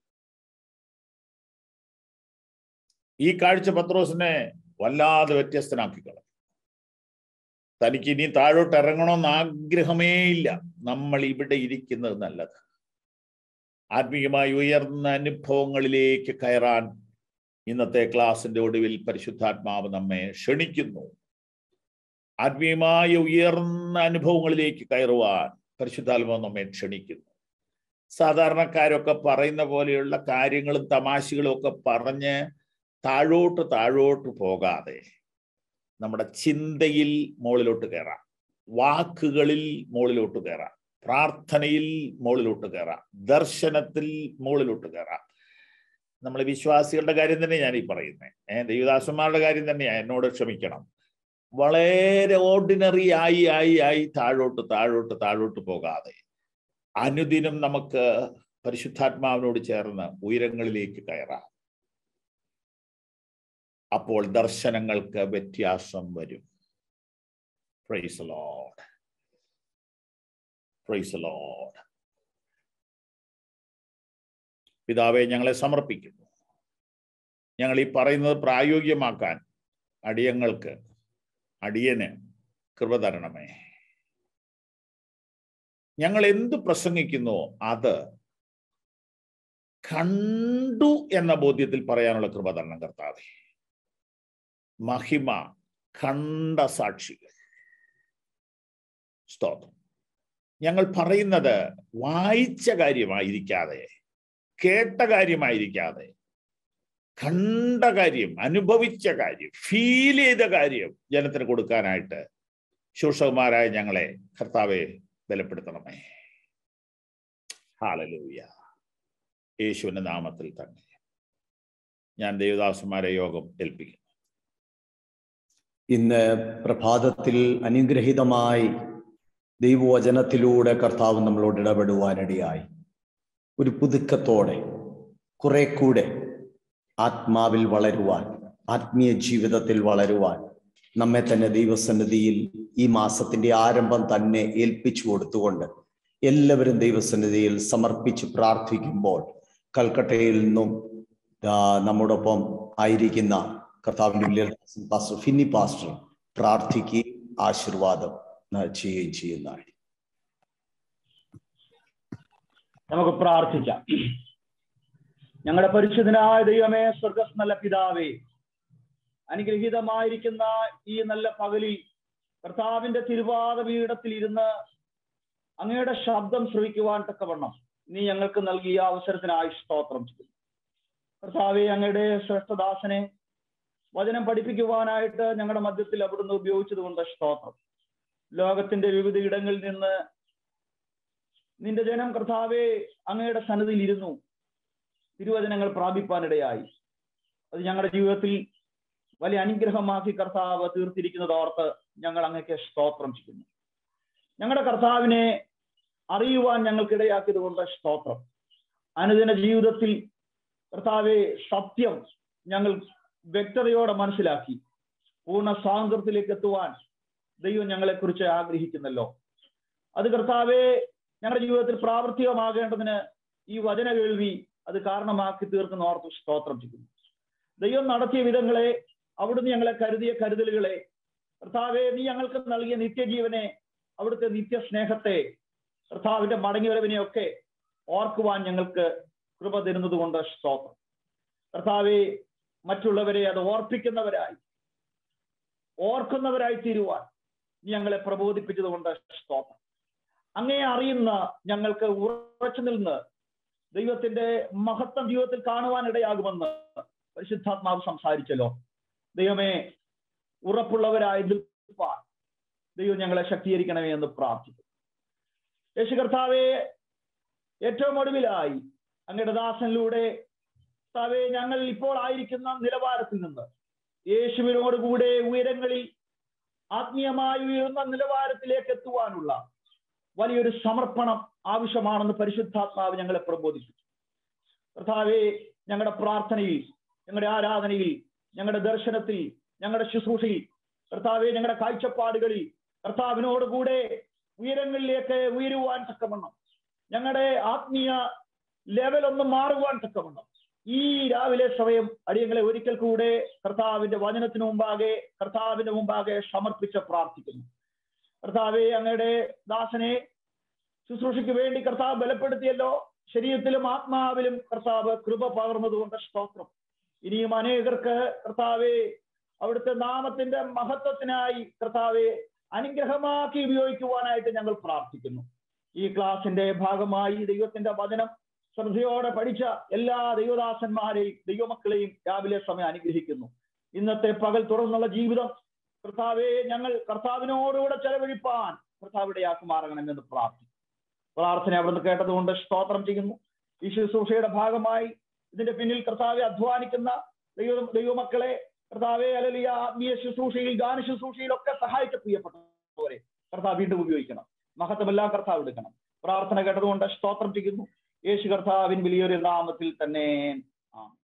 ഈ കാഴ്ച പത്രോസിനെ വല്ലാതെ വ്യത്യസ്തനാക്കി കളഞ്ഞു തനിക്ക് ഇനി താഴോട്ട് ഇറങ്ങണമെന്ന് ആഗ്രഹമേ ഇല്ല നമ്മൾ ഇവിടെ ഇരിക്കുന്നത് നല്ലത് ആത്മീയമായി ഉയർന്ന അനുഭവങ്ങളിലേക്ക് കയറാൻ ഇന്നത്തെ ക്ലാസിന്റെ ഒടുവിൽ പരിശുദ്ധാത്മാവ് നമ്മെ ക്ഷണിക്കുന്നു ആത്മീയമായ ഉയർന്ന അനുഭവങ്ങളിലേക്ക് കയറുവാൻ പരിശുദ്ധാത്മാവ് നമ്മെ ക്ഷണിക്കുന്നു സാധാരണക്കാരൊക്കെ പറയുന്ന പോലെയുള്ള കാര്യങ്ങളും തമാശകളും ഒക്കെ പറഞ്ഞ് താഴോട്ട് താഴോട്ട് പോകാതെ നമ്മുടെ ചിന്തയിൽ മുകളിലോട്ട് കയറാം വാക്കുകളിൽ മുകളിലോട്ട് കയറാം പ്രാർത്ഥനയിൽ മുകളിലോട്ട് കയറാം ദർശനത്തിൽ മുകളിലോട്ട് കയറാം നമ്മൾ വിശ്വാസികളുടെ കാര്യം തന്നെ ഞാൻ ഈ പറയുന്നത് ഏഹ് ദൈവദാസന്മാരുടെ കാര്യം തന്നെയാണ് എന്നോട് ക്ഷമിക്കണം വളരെ ഓർഡിനറി ആയി ആയി ആയി താഴോട്ട് താഴോട്ട് താഴോട്ട് പോകാതെ അനുദിനം നമുക്ക് പരിശുദ്ധാത്മാവിനോട് ചേർന്ന് ഉയരങ്ങളിലേക്ക് കയറാം അപ്പോൾ ദർശനങ്ങൾക്ക് വ്യത്യാസം വരും പ്രൈസ് ലോഡ് പ്രൈസ് ലോഡ് പിതാവെ ഞങ്ങളെ സമർപ്പിക്കുന്നു ഞങ്ങൾ ഈ പറയുന്നത് പ്രായോഗികമാക്കാൻ അടിയങ്ങൾക്ക് അടിയന് കൃപ തരണമേ ഞങ്ങൾ എന്ത് പ്രസംഗിക്കുന്നു അത് കണ്ടു എന്ന ബോധ്യത്തിൽ പറയാനുള്ള കൃപ തരണം കർത്താവെ മഹിമ കണ്ട സാക്ഷികൾ സ്തോത്രം ഞങ്ങൾ പറയുന്നത് വായിച്ച കാര്യമായിരിക്കാതെ കേട്ട കാര്യമായിരിക്കാതെ കണ്ട കാര്യം അനുഭവിച്ച കാര്യം ഫീൽ ചെയ്ത കാര്യം ജനത്തിന് കൊടുക്കാനായിട്ട് ശുശ്രൂഷകന്മാരായ ഞങ്ങളെ കർത്താവെ ബലപ്പെടുത്തണമേ ഹാലലൂയ യേശുവിന്റെ നാമത്തിൽ തന്നെ ഞാൻ ദേവദാസന്മാരെ യോഗം ഏൽപ്പിക്കുന്നു ഇന്ന് പ്രഭാതത്തിൽ അനുഗ്രഹീതമായി ദൈവവചനത്തിലൂടെ കർത്താവ് നമ്മളോട് ഇടപെടുവാനിടയായി ഒരു പുതുക്കത്തോടെ കുറെ കൂടെ ആത്മാവിൽ വളരുവാൻ ആത്മീയ ജീവിതത്തിൽ വളരുവാൻ നമ്മെ തന്നെ ദൈവസന്നിധിയിൽ ഈ മാസത്തിന്റെ ആരംഭം തന്നെ ഏൽപ്പിച്ചു കൊടുത്തുകൊണ്ട് എല്ലാവരും ദൈവസന്നിധിയിൽ സമർപ്പിച്ച് പ്രാർത്ഥിക്കുമ്പോൾ കൽക്കട്ടയിൽ നിന്നും ആ, നമ്മോടൊപ്പം ആയിരിക്കുന്ന കർത്താവിന്റെ വലിയ പാസ്റ്റർ ഫിന്നി പാസ്റ്റർ പ്രാർത്ഥിക്കുകയും ആശീർവാദം ന- ചെയ്യുകയും ചെയ്യുന്നതാണ് നമുക്ക് പ്രാർത്ഥിക്കാം ഞങ്ങളുടെ പരിശുദ്ധനായ ദൈവമേ സ്വർഗസ് നല്ല പിതാവേ അനുഗ്രഹീതമായിരിക്കുന്ന ഈ നല്ല പകലിൽ കർത്താവിന്റെ തിരുവാത പീഠത്തിൽ ഇരുന്ന് അങ്ങയുടെ ശബ്ദം ശ്രവിക്കുവാൻ തക്കവണ്ണം നീ ഞങ്ങൾക്ക് നൽകിയ അവസരത്തിനായി സ്തോത്രം ചെയ്യുന്നു കർത്താവെ അങ്ങയുടെ ശ്രേഷ്ഠദാസനെ വചനം പഠിപ്പിക്കുവാനായിട്ട് ഞങ്ങളുടെ മധ്യത്തിൽ അവിടുന്ന് ഉപയോഗിച്ചത് കൊണ്ട് സ്തോത്രം ലോകത്തിന്റെ വിവിധ ഇടങ്ങളിൽ നിന്ന് നിന്റെ ജനം കർത്താവെ അങ്ങയുടെ സന്നദ്ധിയിൽ ഇരുന്നു തിരുവചനങ്ങൾ പ്രാപിപ്പാനിടയായി അത് ഞങ്ങളുടെ ജീവിതത്തിൽ വലിയ അനുഗ്രഹമാക്കി കർത്താവ് തീർത്തിരിക്കുന്നത് ഓർത്ത് ഞങ്ങൾ അങ്ങക്ക് സ്തോത്രം ചെയ്യുന്നു ഞങ്ങളുടെ കർത്താവിനെ അറിയുവാൻ ഞങ്ങൾക്കിടയാക്കിയത് കൊണ്ട് സ്തോത്രം അനുദിന ജീവിതത്തിൽ കർത്താവെ സത്യം ഞങ്ങൾ വ്യക്തതയോടെ മനസ്സിലാക്കി പൂർണ്ണ സ്വാതന്ത്ര്യത്തിലേക്ക് എത്തുവാൻ ദൈവം ഞങ്ങളെക്കുറിച്ച് ആഗ്രഹിക്കുന്നല്ലോ അത് കർത്താവെ ഞങ്ങളുടെ ജീവിതത്തിൽ പ്രാവർത്തികമാകേണ്ടതിന് ഈ വചന കേൾവി അത് കാരണമാക്കി തീർക്കുന്ന ഓർത്ത് സ്തോത്രം ചെയ്യുന്നു ദൈവം നടത്തിയ വിധങ്ങളെ അവിടുന്ന് ഞങ്ങളെ കരുതിയ കരുതലുകളെ കർത്താവെ നീ ഞങ്ങൾക്ക് നൽകിയ നിത്യജീവനെ അവിടുത്തെ നിത്യസ്നേഹത്തെ കർത്താവിന്റെ മടങ്ങിവരവിനെയൊക്കെ ഓർക്കുവാൻ ഞങ്ങൾക്ക് കൃപ തരുന്നത് കൊണ്ട് സ്തോത്രം കർത്താവെ മറ്റുള്ളവരെ അത് ഓർപ്പിക്കുന്നവരായി ഓർക്കുന്നവരായി തീരുവാൻ നീ ഞങ്ങളെ പ്രബോധിപ്പിച്ചത് കൊണ്ട് സ്തോത്രം അങ്ങയെ അറിയുന്ന ഞങ്ങൾക്ക് ഉറച്ചു നിന്ന് ദൈവത്തിന്റെ മഹത്വം ജീവിതത്തിൽ കാണുവാൻ ഇടയാകുമെന്ന് പരിശുദ്ധാത്മാവ് സംസാരിച്ചല്ലോ ദൈവമേ ഉറപ്പുള്ളവരായി നിൽപ്പാൻ ദൈവം ഞങ്ങളെ ശക്തീകരിക്കണമേ എന്ന് പ്രാർത്ഥിക്കുന്നു യേശു കർത്താവെ ഏറ്റവും ഒടുവിലായി അങ്ങയുടെ ദാസനിലൂടെ കർത്താവെ ഞങ്ങൾ ഇപ്പോൾ ആയിരിക്കുന്ന നിലവാരത്തിൽ നിന്ന് യേശുവിനോടുകൂടെ ഉയരങ്ങളിൽ ആത്മീയമായി ഉയർന്ന നിലവാരത്തിലേക്ക് എത്തുവാനുള്ള വലിയൊരു സമർപ്പണം ആവശ്യമാണെന്ന് പരിശുദ്ധാത്മാവ് ഞങ്ങളെ പ്രബോധിപ്പിച്ചു കർത്താവെ ഞങ്ങളുടെ പ്രാർത്ഥനയിൽ ഞങ്ങളുടെ ആരാധനയിൽ ഞങ്ങളുടെ ദർശനത്തിൽ ഞങ്ങളുടെ ശുശ്രൂഷയിൽ കർത്താവെ ഞങ്ങളുടെ കാഴ്ചപ്പാടുകളിൽ കർത്താവിനോടുകൂടെ ഉയരങ്ങളിലേക്ക് ഉയരുവാൻ തക്കവണ്ണം ഞങ്ങളുടെ ആത്മീയ ലെവൽ ഒന്ന് മാറുവാൻ തക്കവണ്ണം ഈ രാവിലെ സമയം അടിയങ്ങളെ ഒരിക്കൽ കൂടെ കർത്താവിന്റെ വചനത്തിന് മുമ്പാകെ കർത്താവിന്റെ മുമ്പാകെ സമർപ്പിച്ച് പ്രാർത്ഥിക്കുന്നു കർത്താവെ അങ്ങയുടെ ദാസനെ ശുശ്രൂഷയ്ക്ക് വേണ്ടി കർത്താവ് ബലപ്പെടുത്തിയല്ലോ ശരീരത്തിലും ആത്മാവിലും കർത്താവ് കൃപ പകർന്നതുകൊണ്ട് സ്തോത്രം ഇനിയും അനേകർക്ക് കർത്താവെ അവിടുത്തെ നാമത്തിന്റെ മഹത്വത്തിനായി കർത്താവെ അനുഗ്രഹമാക്കി ഉപയോഗിക്കുവാനായിട്ട് ഞങ്ങൾ പ്രാർത്ഥിക്കുന്നു ഈ ക്ലാസിന്റെ ഭാഗമായി ദൈവത്തിന്റെ വചനം ശ്രദ്ധയോടെ പഠിച്ച എല്ലാ ദൈവദാസന്മാരെയും ദൈവമക്കളെയും രാവിലെ സമയം അനുഗ്രഹിക്കുന്നു ഇന്നത്തെ പകൽ തുറന്നുള്ള ജീവിതം കർത്താവെ ഞങ്ങൾ കർത്താവിനോടുകൂടെ ചെലവഴിപ്പാൻ കർത്താവിടെ ആക്കുമാറണമെന്ന് പ്രാർത്ഥിക്കും പ്രാർത്ഥന അവിടുന്ന് കേട്ടതുകൊണ്ട് സ്തോത്രം ചെയ്യുന്നു ഈ ശുശ്രൂഷയുടെ ഭാഗമായി ഇതിന്റെ പിന്നിൽ കർത്താവെ അധ്വാനിക്കുന്ന ദൈവ ദൈവമക്കളെ കർത്താവെ അലലിയ ആത്മീയ ശുശ്രൂഷയിൽ ഗാന ശുശ്രൂഷയിലൊക്കെ സഹായിച്ച പ്രിയപ്പെട്ടവരെ കർത്താവ് വീണ്ടും ഉപയോഗിക്കണം മഹത്വമെല്ലാം കർത്താവ് എടുക്കണം പ്രാർത്ഥന കേട്ടതുകൊണ്ട് സ്തോത്രം ചെയ്യുന്നു യേശു കർത്താവിൻ വലിയൊരു നാമത്തിൽ തന്നെ ആമേൻ